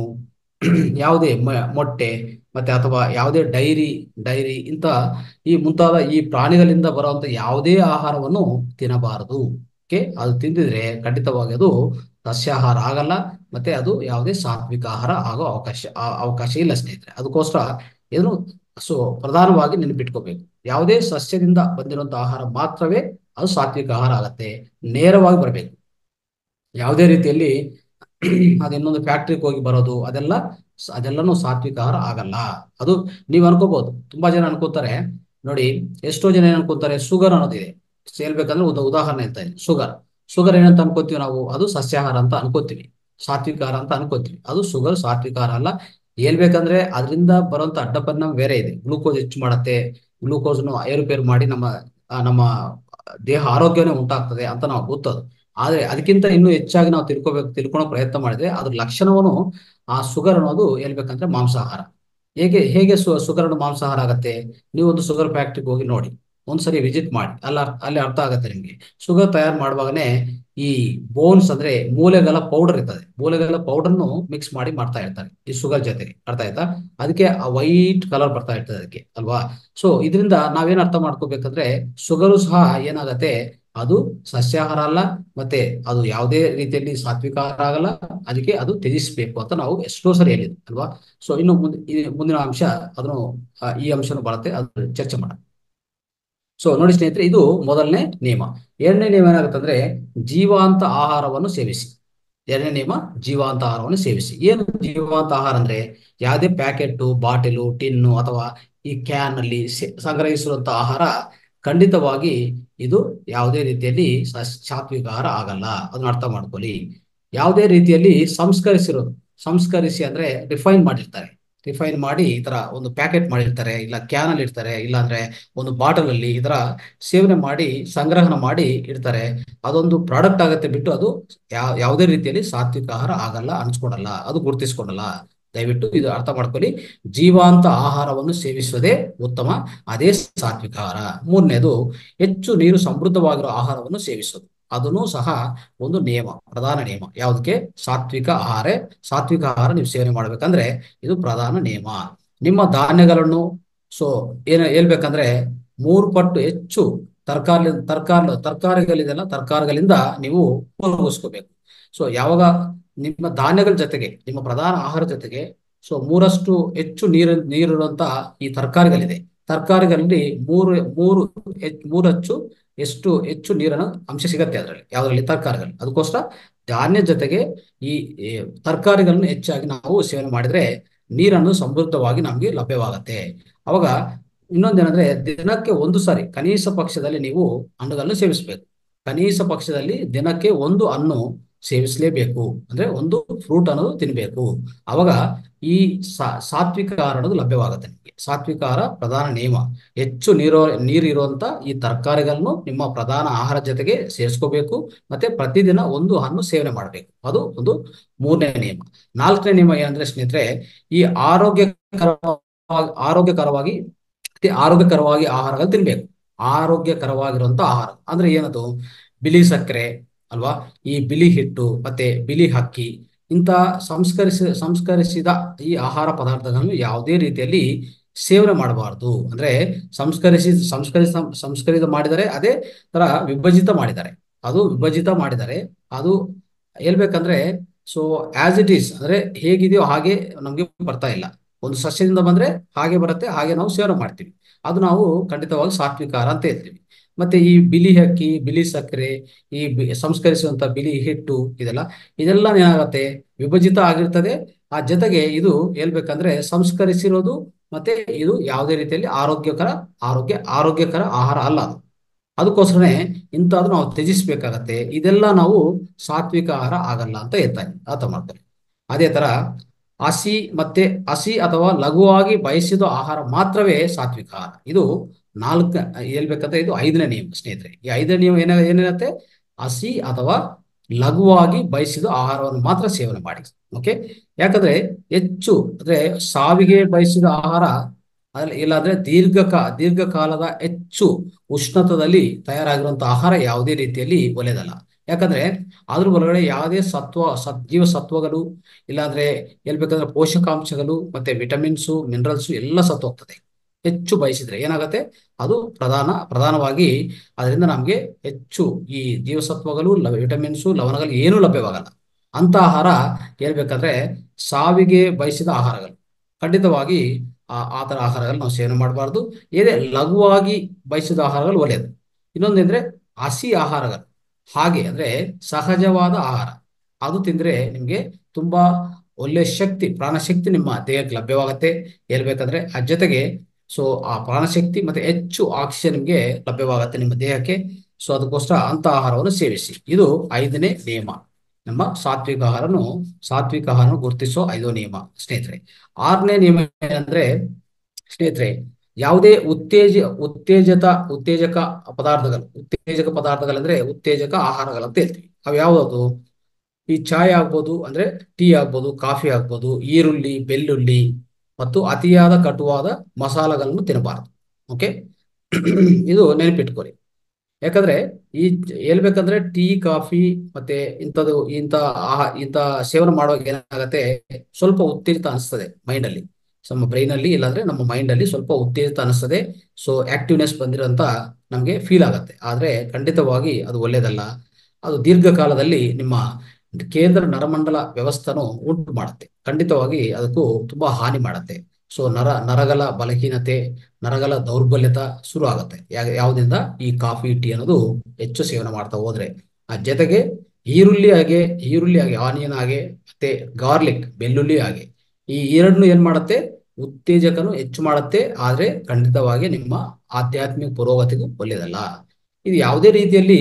A: ಯಾವುದೇ ಮೊಟ್ಟೆ ಮತ್ತೆ ಅಥವಾ ಯಾವುದೇ ಡೈರಿ ಡೈರಿ ಇಂತ ಈ ಮುಂತಾದ ಈ ಪ್ರಾಣಿಗಳಿಂದ ಬರುವಂತ ಯಾವುದೇ ಆಹಾರವನ್ನು ತಿನ್ನಬಾರದು ಓಕೆ ಅದು ತಿಂದಿದ್ರೆ ಖಂಡಿತವಾಗಿ ಅದು ಸಸ್ಯಾಹಾರ ಆಗಲ್ಲ ಮತ್ತೆ ಅದು ಯಾವುದೇ ಸಾತ್ವಿಕ ಆಹಾರ ಆಗೋ ಅವಕಾಶ ಅವಕಾಶ ಇಲ್ಲ ಸ್ನೇಹಿತರೆ ಅದಕ್ಕೋಸ್ಕರ ಏನು ಸೊ ಪ್ರಧಾನವಾಗಿ ನೆನಪಿಟ್ಕೋಬೇಕು ಯಾವುದೇ ಸಸ್ಯದಿಂದ ಬಂದಿರುವಂತಹ ಆಹಾರ ಮಾತ್ರವೇ ಅದು ಸಾತ್ವಿಕ ಆಹಾರ ಆಗತ್ತೆ ನೇರವಾಗಿ ಬರಬೇಕು ಯಾವುದೇ ರೀತಿಯಲ್ಲಿ ಅದು ಇನ್ನೊಂದು ಫ್ಯಾಕ್ಟ್ರಿಗೆ ಹೋಗಿ ಬರೋದು ಅದೆಲ್ಲ ಅದೆಲ್ಲನೂ ಸಾತ್ವಿಕ ಆಹಾರ ಆಗಲ್ಲ ಅದು ನೀವು ಅನ್ಕೋಬಹುದು ತುಂಬಾ ಜನ ಅನ್ಕೋತಾರೆ ನೋಡಿ ಎಷ್ಟೋ ಜನ ಏನ್ ಅನ್ಕೊಂತಾರೆ ಶುಗರ್ ಅನ್ನೋದಿದೆ ಹೇಳ್ಬೇಕಂದ್ರೆ ಒಂದು ಉದಾಹರಣೆ ಅಂತ ಇದೆ ಶುಗರ್ ಶುಗರ್ ಏನಂತ ಅನ್ಕೋತೀವಿ ನಾವು ಅದು ಸಸ್ಯಾಹಾರ ಅಂತ ಅನ್ಕೋತೀವಿ ಸಾತ್ವಿಕಾರ ಅಂತ ಅನ್ಕೋತೀವಿ ಅದು ಶುಗರ್ ಸಾತ್ವಿಕಾರ ಅಲ್ಲ ಹೇಳ್ಬೇಕಂದ್ರೆ ಅದರಿಂದ ಬರುವಂತ ಅಡ್ಡ ಪರಿಣಾಮ ಬೇರೆ ಇದೆ ಗ್ಲೂಕೋಸ್ ಹೆಚ್ಚು ಮಾಡುತ್ತೆ ಗ್ಲೂಕೋಸ್ನು ಏರುಪೇರು ಮಾಡಿ ನಮ್ಮ ಆ, ನಮ್ಮ ದೇಹ ಆರೋಗ್ಯನೇ ಉಂಟಾಗ್ತದೆ ಅಂತ ನಾವು ಗೊತ್ತದು ಆದ್ರೆ ಅದಕ್ಕಿಂತ ಇನ್ನೂ ಹೆಚ್ಚಾಗಿ ನಾವು ತಿಳ್ಕೊಬೇಕು ತಿಳ್ಕೊಳೋ ಪ್ರಯತ್ನ ಮಾಡಿದ್ರೆ ಅದ್ರ ಲಕ್ಷಣವನ್ನು ಆ ಶುಗರ್ ಅನ್ನೋದು ಹೇಳ್ಬೇಕಂದ್ರೆ ಮಾಂಸಾಹಾರ ಹೇಗೆ ಹೇಗೆ ಸು ಶುಗರ್ ಮಾಂಸಾಹಾರ ಆಗತ್ತೆ ನೀವು ಒಂದು ಶುಗರ್ ಫ್ಯಾಕ್ಟ್ರಿಗೆ ಹೋಗಿ ನೋಡಿ ಒಂದ್ಸರಿ ವಿಸಿಟ್ ಮಾಡಿ ಅಲ್ಲ ಅಲ್ಲಿ ಅರ್ಥ ಆಗತ್ತೆ ನಿಮ್ಗೆ ಶುಗರ್ ತಯಾರು ಮಾಡುವಾಗನೇ ಈ ಬೋನ್ಸ್ ಅಂದ್ರೆ ಮೂಲೆಗಳ ಪೌಡರ್ ಇರ್ತದೆ ಮೂಲೆಗಳ ಪೌಡರ್ನು ಮಿಕ್ಸ್ ಮಾಡಿ ಮಾಡ್ತಾ ಇರ್ತಾರೆ ಈ ಶುಗರ್ ಜೊತೆಗೆ ಅರ್ಥ ಆಯ್ತಾ ಅದಕ್ಕೆ ಆ ವೈಟ್ ಕಲರ್ ಬರ್ತಾ ಇರ್ತದೆ ಅದಕ್ಕೆ ಅಲ್ವಾ ಸೊ ಇದರಿಂದ ನಾವೇನ್ ಅರ್ಥ ಮಾಡ್ಕೋಬೇಕಂದ್ರೆ ಶುಗರು ಸಹ ಏನಾಗತ್ತೆ ಅದು ಸಸ್ಯಾಹಾರ ಅಲ್ಲ ಮತ್ತೆ ಅದು ಯಾವುದೇ ರೀತಿಯಲ್ಲಿ ಸಾತ್ವಿಕ ಆಹಾರ ಆಗಲ್ಲ ಅದಕ್ಕೆ ಅದು ತ್ಯಜಿಸಬೇಕು ಅಂತ ನಾವು ಎಷ್ಟೋ ಸರಿ ಹೇಳಿದ್ವಿ ಅಲ್ವಾ ಸೊ ಇನ್ನು ಮುಂದೆ ಈ ಮುಂದಿನ ಅಂಶ ಅದನ್ನು ಆ, ಈ ಅಂಶನು ಬರುತ್ತೆ ಅದು ಚರ್ಚೆ ಮಾಡೋಣ ಸೊ ನೋಡಿ ಸ್ನೇಹಿತರೆ ಇದು ಮೊದಲನೇ ನಿಯಮ ಎರಡನೇ ನಿಯಮ ಏನಾಗುತ್ತಂದ್ರೆ ಜೀವಾಂತ ಆಹಾರವನ್ನು ಸೇವಿಸಿ ಎರಡನೇ ನಿಯಮ ಜೀವಾಂತ ಆಹಾರವನ್ನು ಸೇವಿಸಿ ಏನು ಜೀವಾಂತ ಆಹಾರ ಅಂದ್ರೆ ಯಾವುದೇ ಪ್ಯಾಕೆಟ್ ಬಾಟಲು ಟಿನ್ನು ಅಥವಾ ಈ ಕ್ಯಾನ್ ಅಲ್ಲಿ ಸೆ- ಸಂಗ್ರಹಿಸಿರುವಂತ ಆಹಾರ ಖಂಡಿತವಾಗಿ ಇದು ಯಾವುದೇ ರೀತಿಯಲ್ಲಿ ಸಸ್- ಸಾತ್ವಿಕ ಆಹಾರ ಆಗಲ್ಲ ಅದನ್ನ ಅರ್ಥ ಮಾಡ್ಕೊಳ್ಳಿ ಯಾವುದೇ ರೀತಿಯಲ್ಲಿ ಸಂಸ್ಕರಿಸಿರೋದು ಸಂಸ್ಕರಿಸಿ ಅಂದ್ರೆ ರಿಫೈನ್ ಮಾಡಿರ್ತಾರೆ ರಿಫೈನ್ ಮಾಡಿ ಈ ತರ ಒಂದು ಪ್ಯಾಕೆಟ್ ಮಾಡಿರ್ತಾರೆ ಇಲ್ಲ ಕ್ಯಾನ್ ಅಲ್ಲಿ ಇರ್ತಾರೆ ಇಲ್ಲ ಅಂದ್ರೆ ಒಂದು ಬಾಟಲ್ ಅಲ್ಲಿ ಈ ತರ ಸೇವನೆ ಮಾಡಿ ಸಂಗ್ರಹಣ ಮಾಡಿ ಇಡ್ತಾರೆ ಅದೊಂದು ಪ್ರಾಡಕ್ಟ್ ಆಗತ್ತೆ ಬಿಟ್ಟು ಅದು ಯಾವ ಯಾವುದೇ ರೀತಿಯಲ್ಲಿ ಸಾತ್ವಿಕ ಆಹಾರ ಆಗಲ್ಲ ಅನ್ಸ್ಕೊಡಲ್ಲ ಅದು ಗುರುತಿಸ್ಕೊಡಲ್ಲ ದಯವಿಟ್ಟು ಇದು ಅರ್ಥ ಮಾಡ್ಕೊಳ್ಳಿ ಜೀವಾಂತ ಆಹಾರವನ್ನು ಸೇವಿಸುವುದೇ ಉತ್ತಮ ಅದೇ ಸಾತ್ವಿಕ ಆಹಾರ ಮೂರನೇದು ಹೆಚ್ಚು ನೀರು ಸಮೃದ್ಧವಾಗಿರೋ ಆಹಾರವನ್ನು ಸೇವಿಸೋದು ಅದನ್ನು ಸಹ ಒಂದು ನಿಯಮ ಪ್ರಧಾನ ನಿಯಮ ಯಾವುದಕ್ಕೆ ಸಾತ್ವಿಕ ಆಹಾರ ಸಾತ್ವಿಕ ಆಹಾರ ನೀವು ಸೇವನೆ ಮಾಡ್ಬೇಕಂದ್ರೆ ಇದು ಪ್ರಧಾನ ನಿಯಮ ನಿಮ್ಮ ಧಾನ್ಯಗಳನ್ನು ಸೊ ಏನ ಹೇಳ್ಬೇಕಂದ್ರೆ ಮೂರು ಪಟ್ಟು ಹೆಚ್ಚು ತರಕಾರಿ ತರಕಾರಿ ತರಕಾರಿಗಳಿದೆಲ್ಲ ತರಕಾರಿಗಳಿಂದ ನೀವು ಉಪಯೋಗಿಸ್ಕೋಬೇಕು ಸೊ ಯಾವಾಗ ನಿಮ್ಮ ಧಾನ್ಯಗಳ ಜೊತೆಗೆ ನಿಮ್ಮ ಪ್ರಧಾನ ಆಹಾರ ಜೊತೆಗೆ ಸೊ ಮೂರಷ್ಟು ಹೆಚ್ಚು ನೀರು ನೀರಿರುವಂತ ಈ ತರಕಾರಿಗಳಿದೆ ತರಕಾರಿಗಳಲ್ಲಿ ಮೂರು ಮೂರು ಹೆಚ್- ಮೂರಚ್ಚು ಎಷ್ಟು ಹೆಚ್ಚು ನೀರಿನ ಅಂಶ ಸಿಗತ್ತೆ ಅದರಲ್ಲಿ ಯಾವ್ದ್ರಲ್ಲಿ ತರಕಾರಿಗಳು ಅದಕ್ಕೋಸ್ಕರ ಧಾನ್ಯ ಜೊತೆಗೆ ಈ ಈ ತರಕಾರಿಗಳನ್ನು ಹೆಚ್ಚಾಗಿ ನಾವು ಸೇವನೆ ಮಾಡಿದ್ರೆ ನೀರನ್ನು ಸಮೃದ್ಧವಾಗಿ ನಮಗೆ ಲಭ್ಯವಾಗತ್ತೆ ಅವಾಗ ಇನ್ನೊಂದೇನಂದ್ರೆ ದಿನಕ್ಕೆ ಒಂದು ಸಾರಿ ಕನಿಷ್ಠ ಪಕ್ಷದಲ್ಲಿ ನೀವು ಹಣ್ಣುಗಳನ್ನು ಸೇವಿಸಬೇಕು ಕನಿಷ್ಠ ಪಕ್ಷದಲ್ಲಿ ದಿನಕ್ಕೆ ಒಂದು ಹಣ್ಣು ಸೇವಿಸಲೇಬೇಕು ಅಂದ್ರೆ ಒಂದು ಫ್ರೂಟ್ ಅನ್ನೋದು ತಿನ್ಬೇಕು ಅವಾಗ ಈ ಸಾ- ಸಾತ್ವಿಕ ಆಹಾರ ಅನ್ನೋದು ಲಭ್ಯವಾಗುತ್ತೆ ನಿಮಗೆ ಸಾತ್ವಿಕ ಆಹಾರ ಪ್ರಧಾನ ನಿಯಮ ಹೆಚ್ಚು ನೀರು ನೀರಿರುವಂತ ಈ ತರಕಾರಿಗಳನ್ನು ನಿಮ್ಮ ಪ್ರಧಾನ ಆಹಾರ ಜೊತೆಗೆ ಸೇರಿಸ್ಕೋಬೇಕು ಮತ್ತೆ ಪ್ರತಿದಿನ ಒಂದು ಹಣ್ಣು ಸೇವನೆ ಮಾಡಬೇಕು ಅದು ಒಂದು ಮೂರನೇ ನಿಯಮ ನಾಲ್ಕನೇ ನಿಯಮ ಏನಂದ್ರೆ ಸ್ನೇಹಿತರೆ ಈ ಆರೋಗ್ಯಕರವಾಗಿ ಆರೋಗ್ಯಕರವಾಗಿ ಅತಿ ಆರೋಗ್ಯಕರವಾಗಿ ಆಹಾರಗಳು ತಿನ್ಬೇಕು ಆರೋಗ್ಯಕರವಾಗಿರುವಂತ ಆಹಾರ ಅಂದ್ರೆ ಏನದು ಬಿಳಿ ಸಕ್ಕರೆ ಅಲ್ವಾ ಈ ಬಿಳಿ ಹಿಟ್ಟು ಮತ್ತೆ ಬಿಳಿ ಅಕ್ಕಿ ಇಂಥ ಸಂಸ್ಕರಿಸಿ ಸಂಸ್ಕರಿಸಿದ ಈ ಆಹಾರ ಪದಾರ್ಥಗಳನ್ನು ಯಾವುದೇ ರೀತಿಯಲ್ಲಿ ಸೇವನೆ ಮಾಡಬಾರ್ದು ಅಂದ್ರೆ ಸಂಸ್ಕರಿಸಿ ಸಂಸ್ಕರಿಸ ಸಂಸ್ಕರಿತ ಮಾಡಿದರೆ ಅದೇ ತರ ವಿಭಜಿತ ಮಾಡಿದ್ದಾರೆ ಅದು ವಿಭಜಿತ ಮಾಡಿದ್ದಾರೆ ಅದು ಹೇಳ್ಬೇಕಂದ್ರೆ ಸೊ ಆಸ್ ಇಟ್ ಈಸ್ ಅಂದ್ರೆ ಹೇಗಿದೆಯೋ ಹಾಗೆ ನಮ್ಗೆ ಬರ್ತಾ ಇಲ್ಲ ಒಂದು ಸಸ್ಯದಿಂದ ಬಂದ್ರೆ ಹಾಗೆ ಬರುತ್ತೆ ಹಾಗೆ ನಾವು ಸೇವನೆ ಮಾಡ್ತೀವಿ ಅದು ನಾವು ಖಂಡಿತವಾಗಿ ಸಾತ್ವಿಕ ಆಹಾರ ಅಂತ ಹೇಳ್ತೀವಿ ಮತ್ತೆ ಈ ಬಿಳಿ ಅಕ್ಕಿ ಬಿಳಿ ಸಕ್ಕರೆ ಈ ಬಿ- ಸಂಸ್ಕರಿಸುವಂತ ಬಿಳಿ ಹಿಟ್ಟು ಇದೆಲ್ಲ ಇದೆಲ್ಲ ಏನಾಗತ್ತೆ ವಿಭಜಿತ ಆಗಿರ್ತದೆ ಆ ಜೊತೆಗೆ ಇದು ಹೇಳ್ಬೇಕಂದ್ರೆ ಸಂಸ್ಕರಿಸಿರೋದು ಮತ್ತೆ ಇದು ಯಾವುದೇ ರೀತಿಯಲ್ಲಿ ಆರೋಗ್ಯಕರ ಆರೋಗ್ಯ ಆರೋಗ್ಯಕರ ಆಹಾರ ಅಲ್ಲ ಅದು ಅದಕ್ಕೋಸ್ಕರನೇ ಇಂಥದ್ದು ನಾವು ತ್ಯಜಿಸ್ಬೇಕಾಗತ್ತೆ ಇದೆಲ್ಲ ನಾವು ಸಾತ್ವಿಕ ಆಹಾರ ಆಗಲ್ಲ ಅಂತ ಹೇಳ್ತಾ ಇದ್ದೀನಿ ಅರ್ಥ ಮಾಡ್ತಾರೆ ಅದೇ ತರ ಹಸಿ ಮತ್ತೆ ಹಸಿ ಅಥವಾ ಲಘುವಾಗಿ ಬಯಸಿದ ಆಹಾರ ಮಾತ್ರವೇ ಸಾತ್ವಿಕ ಆಹಾರ ಇದು ನಾಲ್ಕು ಹೇಳ್ಬೇಕಂದ್ರೆ ಇದು ಐದನೇ ನಿಯಮ ಸ್ನೇಹಿತರೆ ಈ ಐದನೇ ನಿಯಮ ಏನ ಏನಿರುತ್ತೆ ಹಸಿ ಅಥವಾ ಲಘುವಾಗಿ ಬಯಸಿದ ಆಹಾರವನ್ನು ಮಾತ್ರ ಸೇವನೆ ಮಾಡಿ ಓಕೆ ಯಾಕಂದ್ರೆ ಹೆಚ್ಚು ಅಂದ್ರೆ ಸಾವಿಗೆ ಬಯಸಿದ ಆಹಾರ ಅದ್ರಲ್ಲಿ ಇಲ್ಲಾಂದ್ರೆ ದೀರ್ಘಕಾ ದೀರ್ಘಕಾಲದ ಹೆಚ್ಚು ಉಷ್ಣತದಲ್ಲಿ ತಯಾರಾಗಿರುವಂತಹ ಆಹಾರ ಯಾವುದೇ ರೀತಿಯಲ್ಲಿ ಒಳ್ಳೆಯದಲ್ಲ ಯಾಕಂದ್ರೆ ಅದ್ರ ಒಳಗಡೆ ಯಾವುದೇ ಸತ್ವ ಸತ್ ಜೀವ ಸತ್ವಗಳು ಇಲ್ಲಾಂದ್ರೆ ಹೇಳ್ಬೇಕಂದ್ರೆ ಪೋಷಕಾಂಶಗಳು ಮತ್ತೆ ವಿಟಮಿನ್ಸು ಮಿನರಲ್ಸು ಎಲ್ಲ ಸತ್ತು ಹೋಗ್ತದೆ ಹೆಚ್ಚು ಬಯಸಿದ್ರೆ ಏನಾಗುತ್ತೆ ಅದು ಪ್ರಧಾನ ಪ್ರಧಾನವಾಗಿ ಅದರಿಂದ ನಮಗೆ ಹೆಚ್ಚು ಈ ಜೀವಸತ್ವಗಳು ಲ- ವಿಟಮಿನ್ಸು ಲವಣಗಳು ಏನೂ ಲಭ್ಯವಾಗಲ್ಲ ಅಂತ ಆಹಾರ ಹೇಳ್ಬೇಕಂದ್ರೆ ಸಾವಿಗೆ ಬಯಸಿದ ಆಹಾರಗಳು ಖಂಡಿತವಾಗಿ ಆ ಆ ಥರ ಆಹಾರಗಳು ನಾವು ಸೇವನೆ ಮಾಡಬಾರ್ದು ಏನೇ ಲಘುವಾಗಿ ಬಯಸಿದ ಆಹಾರಗಳು ಒಳ್ಳೆಯದು ಇನ್ನೊಂದಂದ್ರೆ ಹಸಿ ಆಹಾರಗಳು ಹಾಗೆ ಅಂದ್ರೆ ಸಹಜವಾದ ಆಹಾರ ಅದು ತಿಂದ್ರೆ ನಿಮ್ಗೆ ತುಂಬಾ ಒಳ್ಳೆ ಶಕ್ತಿ ಪ್ರಾಣಶಕ್ತಿ ನಿಮ್ಮ ದೇಹಕ್ಕೆ ಲಭ್ಯವಾಗುತ್ತೆ ಹೇಳ್ಬೇಕಂದ್ರೆ ಅದ್ರ ಜೊತೆಗೆ ಸೊ ಆ ಪ್ರಾಣಶಕ್ತಿ ಮತ್ತೆ ಹೆಚ್ಚು ಆಕ್ಸಿಜನ್ ನಿಮಗೆ ಲಭ್ಯವಾಗುತ್ತೆ ನಿಮ್ಮ ದೇಹಕ್ಕೆ ಸೊ ಅದಕ್ಕೋಸ್ಕರ ಅಂತ ಆಹಾರವನ್ನು ಸೇವಿಸಿ ಇದು ಐದನೇ ನಿಯಮ ನಮ್ಮ ಸಾತ್ವಿಕ ಆಹಾರನು ಸಾತ್ವಿಕ ಆಹಾರನು ಗುರುತಿಸೋ ಐದೋ ನಿಯಮ ಸ್ನೇಹಿತರೆ ಆರನೇ ನಿಯಮ ಏನಂದ್ರೆ ಸ್ನೇಹಿತರೆ ಯಾವುದೇ ಉತ್ತೇಜ ಉತ್ತೇಜಕ ಉತ್ತೇಜಕ ಪದಾರ್ಥಗಳು ಉತ್ತೇಜಕ ಪದಾರ್ಥಗಳಂದ್ರೆ ಉತ್ತೇಜಕ ಆಹಾರಗಳಂತ ಹೇಳ್ತೀವಿ ಅವು ಯಾವುದು ಈ ಚಾಯ್ ಆಗ್ಬೋದು ಅಂದ್ರೆ ಟೀ ಆಗ್ಬೋದು ಕಾಫಿ ಆಗ್ಬೋದು ಈರುಳ್ಳಿ ಬೆಳ್ಳುಳ್ಳಿ ಮತ್ತು ಅತಿಯಾದ ಕಟುವಾದ ಮಸಾಲೆಗಳನ್ನು ತಿನ್ನಬಾರದು ಓಕೆ ಇದು ನೆನಪಿಟ್ಕೊಳ್ಳಿ ಯಾಕಂದ್ರೆ ಈ ಹೇಳ್ಬೇಕಂದ್ರೆ ಟೀ ಕಾಫಿ ಮತ್ತೆ ಇಂಥದ್ದು ಇಂಥ ಆಹಾ ಇಂಥ ಸೇವನೆ ಮಾಡುವಾಗ ಏನಾಗುತ್ತೆ ಸ್ವಲ್ಪ ಉತ್ತೇಜಿತ ಅನಿಸ್ತದೆ ಮೈಂಡ್ ಅಲ್ಲಿ ನಮ್ಮ ಬ್ರೈನ್ ಅಲ್ಲಿ ಇಲ್ಲಾಂದ್ರೆ ನಮ್ಮ ಮೈಂಡ್ ಅಲ್ಲಿ ಸ್ವಲ್ಪ ಉತ್ತೇಜಿತ ಅನಿಸ್ತದೆ ಸೊ ಆಕ್ಟಿವ್ನೆಸ್ ಬಂದಿರೋಂತ ನಮಗೆ ಫೀಲ್ ಆಗುತ್ತೆ ಆದ್ರೆ ಖಂಡಿತವಾಗಿ ಅದು ಒಳ್ಳೇದಲ್ಲ ಅದು ದೀರ್ಘಕಾಲದಲ್ಲಿ ನಿಮ್ಮ ಕೇಂದ್ರ ನರಮಂಡಲ ವ್ಯವಸ್ಥೆನೂ ಉಂಟು ಮಾಡುತ್ತೆ ಖಂಡಿತವಾಗಿ ಅದಕ್ಕೂ ತುಂಬಾ ಹಾನಿ ಮಾಡುತ್ತೆ ಸೊ ನರ ನರಗಳ ಬಲಹೀನತೆ ನರಗಳ ದೌರ್ಬಲ್ಯತ ಶುರು ಆಗುತ್ತೆ ಯಾವುದರಿಂದ ಈ ಕಾಫಿ ಟೀ ಅನ್ನೋದು ಹೆಚ್ಚು ಸೇವನೆ ಮಾಡ್ತಾ ಹೋದ್ರೆ ಆ ಜೊತೆಗೆ ಈರುಳ್ಳಿ ಹಾಗೆ ಈರುಳ್ಳಿ ಹಾಗೆ ಆನಿಯನ್ ಹಾಗೆ ಮತ್ತೆ ಗಾರ್ಲಿಕ್ ಬೆಳ್ಳುಳ್ಳಿ ಹಾಗೆ ಈ ಎರಡನ್ನು ಏನ್ ಮಾಡುತ್ತೆ ಉತ್ತೇಜಕನು ಹೆಚ್ಚು ಮಾಡುತ್ತೆ ಆದ್ರೆ ಖಂಡಿತವಾಗಿ ನಿಮ್ಮ ಆಧ್ಯಾತ್ಮಿಕ ಪುರೋಗತಿಗೂ ಒಳ್ಳೇದಲ್ಲ ಇದು ಯಾವುದೇ ರೀತಿಯಲ್ಲಿ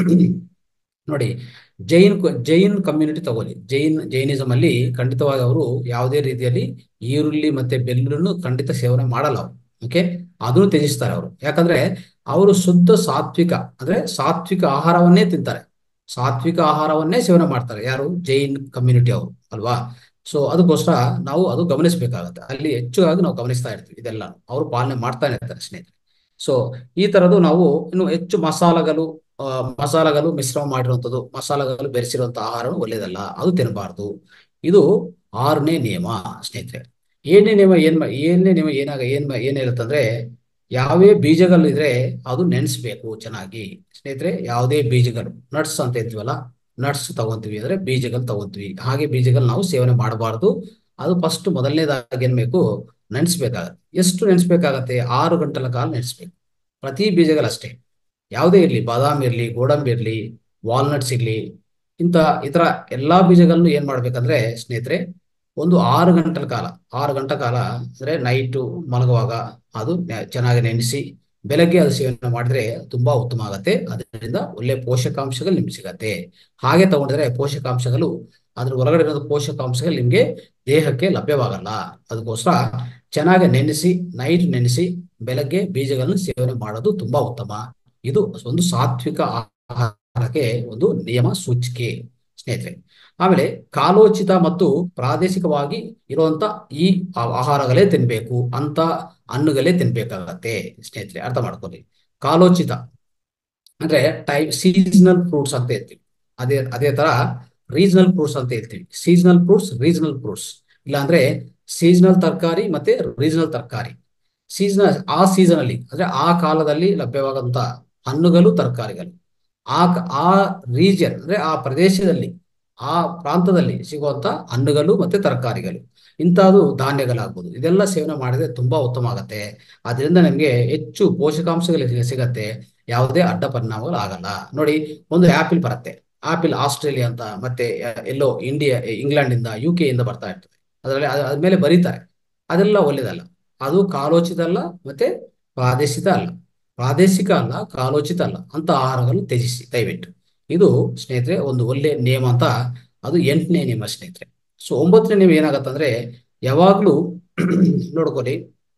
A: ನೋಡಿ ಜೈನ್ ಜೈನ್ ಕಮ್ಯುನಿಟಿ ತಗೊಳ್ಳಿ ಜೈನ್ ಜೈನಿಸಂ ಅಲ್ಲಿ ಖಂಡಿತವಾಗಿ ಅವರು ಯಾವುದೇ ರೀತಿಯಲ್ಲಿ ಈರುಳ್ಳಿ ಮತ್ತೆ ಬೆಳ್ಳುಳ್ಳಿಯನ್ನು ಖಂಡಿತ ಸೇವನೆ ಮಾಡಲ್ಲ ಅವರು ಓಕೆ ಅದನ್ನು ತ್ಯಜಿಸ್ತಾರೆ ಅವರು ಯಾಕಂದ್ರೆ ಅವರು ಶುದ್ಧ ಸಾತ್ವಿಕ ಅಂದ್ರೆ ಸಾತ್ವಿಕ ಆಹಾರವನ್ನೇ ತಿಂತಾರೆ ಸಾತ್ವಿಕ ಆಹಾರವನ್ನೇ ಸೇವನೆ ಮಾಡ್ತಾರೆ ಯಾರು ಜೈನ್ ಕಮ್ಯುನಿಟಿ ಅವರು ಅಲ್ವಾ ಸೊ ಅದಕ್ಕೋಸ್ಕರ ನಾವು ಅದು ಗಮನಿಸಬೇಕಾಗತ್ತೆ ಅಲ್ಲಿ ಹೆಚ್ಚಾಗಿ ನಾವು ಗಮನಿಸ್ತಾ ಇರ್ತೀವಿ ಇದೆಲ್ಲ ಅವರು ಪಾಲನೆ ಮಾಡ್ತಾನೆ ಇರ್ತಾರೆ ಸ್ನೇಹಿತರೆ ಸೊ ಈ ತರದ್ದು ನಾವು ಇನ್ನು ಹೆಚ್ಚು ಮಸಾಲೆಗಳು ಮಸಾಲೆಗಳು ಮಿಶ್ರಣ ಮಾಡಿರುವಂಥದ್ದು ಮಸಾಲೆಗಳು ಬೆರೆಸಿರುವಂತ ಆಹಾರ ಒಳ್ಳೇದಲ್ಲ ಅದು ತಿನ್ನಬಾರ್ದು ಇದು ಆರನೇ ನಿಯಮ ಸ್ನೇಹಿತರೆ ಏಳನೇ ನಿಯಮ ಏನ್ ಏಳನೇ ನಿಯಮ ಏನಾಗ ಏನ್ ಏನ್ ಹೇಳುತ್ತಂದ್ರೆ ಯಾವೇ ಬೀಜಗಳಿದ್ರೆ ಅದು ನೆನೆಸ್ಬೇಕು ಚೆನ್ನಾಗಿ ಸ್ನೇಹಿತರೆ ಯಾವುದೇ ಬೀಜಗಳು ನಟ್ಸ್ ಅಂತ ಹೇಳ್ತೀವಲ್ಲ ನಟ್ಸ್ ತಗೊಂತೀವಿ ಅಂದ್ರೆ ಬೀಜಗಳು ತಗೊಂತೀವಿ ಹಾಗೆ ಬೀಜಗಳು ನಾವು ಸೇವನೆ ಮಾಡಬಾರ್ದು ಅದು ಫಸ್ಟ್ ಮೊದಲನೇದಾಗಿ ಏನ್ ಬೇಕು ನೆನೆಸ್ಬೇಕಾಗತ್ತೆ ಎಷ್ಟು ನೆನೆಸ್ಬೇಕಾಗತ್ತೆ ಆರು ಗಂಟೆల ಕಾಲ ನೆನೆಸ್ಬೇಕು ಪ್ರತಿ ಬೀಜಗಳಷ್ಟೇ ಯಾವುದೇ ಇರಲಿ ಬಾದಾಮಿ ಇರಲಿ ಗೋಡಂಬಿ ಇರಲಿ ವಾಲ್ನಟ್ಸ್ ಇರಲಿ ಇಂಥ ಇತರ ಎಲ್ಲಾ ಬೀಜಗಳನ್ನು ಏನ್ ಮಾಡ್ಬೇಕಂದ್ರೆ ಸ್ನೇಹಿತರೆ ಒಂದು ಆರು ಗಂಟೆల ಕಾಲ ಆರು ಗಂಟೆ ಕಾಲ ಅಂದ್ರೆ ನೈಟು ಮಲಗುವಾಗ ಅದು ಚೆನ್ನಾಗಿ ನೆನೆಸಿ ಬೆಳಗ್ಗೆ ಅದು ಸೇವನೆ ಮಾಡಿದ್ರೆ ತುಂಬಾ ಉತ್ತಮ ಆಗತ್ತೆ ಅದರಿಂದ ಒಳ್ಳೆ ಪೋಷಕಾಂಶಗಳು ನಿಮ್ಗೆ ಸಿಗತ್ತೆ ಹಾಗೆ ತಗೊಂಡಿದ್ರೆ ಪೋಷಕಾಂಶಗಳು ಅದ್ರ ಒಳಗಡೆ ಇರೋದು ಪೋಷಕಾಂಶಗಳು ನಿಮ್ಗೆ ದೇಹಕ್ಕೆ ಲಭ್ಯವಾಗಲ್ಲ ಅದಕ್ಕೋಸ್ಕರ ಚೆನ್ನಾಗಿ ನೆನೆಸಿ ನೈಟ್ ನೆನೆಸಿ ಬೆಳಗ್ಗೆ ಬೀಜಗಳನ್ನು ಸೇವನೆ ಮಾಡೋದು ತುಂಬಾ ಉತ್ತಮ ಇದು ಒಂದು ಸಾತ್ವಿಕ ಆಹಾರಕ್ಕೆ ಒಂದು ನಿಯಮ ಸೂಚಿಕೆ ಸ್ನೇಹಿತರೆ ಆಮೇಲೆ ಕಾಲೋಚಿತ ಮತ್ತು ಪ್ರಾದೇಶಿಕವಾಗಿ ಇರುವಂತ ಈ ಆಹಾರಗಳೇ ತಿನ್ಬೇಕು ಅಂತ ಹಣ್ಣುಗಳೇ ತಿನ್ಬೇಕಾಗತ್ತೆ ಸ್ನೇಹಿತರೆ ಅರ್ಥ ಮಾಡ್ಕೊಳ್ಳಿ ಕಾಲೋಚಿತ ಅಂದ್ರೆ ಟೈಮ್ ಸೀಸನಲ್ ಫ್ರೂಟ್ಸ್ ಅಂತ ಹೇಳ್ತೀವಿ ಅದೇ ಅದೇ ತರ ರೀಜನಲ್ ಫ್ರೂಟ್ಸ್ ಅಂತ ಹೇಳ್ತೀವಿ ಸೀಸನಲ್ ಫ್ರೂಟ್ಸ್ ರೀಜನಲ್ ಫ್ರೂಟ್ಸ್ ಇಲ್ಲಾಂದ್ರೆ ಸೀಸನಲ್ ತರಕಾರಿ ಮತ್ತೆ ರೀಜನಲ್ ತರಕಾರಿ ಸೀಸನ್ ಆ ಸೀಸನ್ ಅಲ್ಲಿ ಅಂದ್ರೆ ಆ ಕಾಲದಲ್ಲಿ ಲಭ್ಯವಾದಂತ ಹಣ್ಣುಗಳು ತರಕಾರಿಗಳು ಆ ಆ ರೀಜನ್ ಅಂದ್ರೆ ಆ ಪ್ರದೇಶದಲ್ಲಿ ಆ ಪ್ರಾಂತದಲ್ಲಿ ಸಿಗುವಂತ ಹಣ್ಣುಗಳು ಮತ್ತೆ ತರಕಾರಿಗಳು ಇಂಥದ್ದು ಧಾನ್ಯಗಳಾಗ್ಬೋದು ಇದೆಲ್ಲ ಸೇವನೆ ಮಾಡಿದ್ರೆ ತುಂಬಾ ಉತ್ತಮ ಆಗತ್ತೆ ಅದರಿಂದ ನಮಗೆ ಹೆಚ್ಚು ಪೋಷಕಾಂಶಗಳು ಸಿಗತ್ತೆ ಯಾವುದೇ ಅಡ್ಡ ಪರಿಣಾಮಗಳು ಆಗಲ್ಲ ನೋಡಿ ಒಂದು ಆಪಿಲ್ ಬರುತ್ತೆ ಆಪಿಲ್ ಆಸ್ಟ್ರೇಲಿಯಾ ಅಂತ ಮತ್ತೆ ಎಲ್ಲೋ ಇಂಡಿಯಾ ಇಂಗ್ಲೆಂಡ್ ಇಂದ ಯು ಕೆ ಇಂದ ಬರ್ತಾ ಇರ್ತದೆ ಅದರಲ್ಲಿ ಅದ್ಮೇಲೆ ಬರೀತಾರೆ ಅದೆಲ್ಲ ಒಳ್ಳೇದಲ್ಲ ಅದು ಕಾಲೋಚಿತ ಅಲ್ಲ ಮತ್ತೆ ಪ್ರಾದೇಶಿಕ ಅಲ್ಲ ಪ್ರಾದೇಶಿಕ ಅಲ್ಲ ಕಾಲೋಚಿತ ಅಲ್ಲ ಅಂತ ಆಹಾರಗಳನ್ನು ತ್ಯಜಿಸಿ ದಯವಿಟ್ಟು ಇದು ಸ್ನೇಹಿತರೆ ಒಂದು ಒಳ್ಳೆ ನಿಯಮ ಅಂತ ಅದು ಎಂಟನೇ ನಿಯಮ ಸ್ನೇಹಿತರೆ ಸೊ ಒಂಬತ್ತನೇ ನಿಯಮ ಏನಾಗತ್ತಂದ್ರೆ ಯಾವಾಗ್ಲೂ ನೋಡ್ಕೊಳ್ಳಿ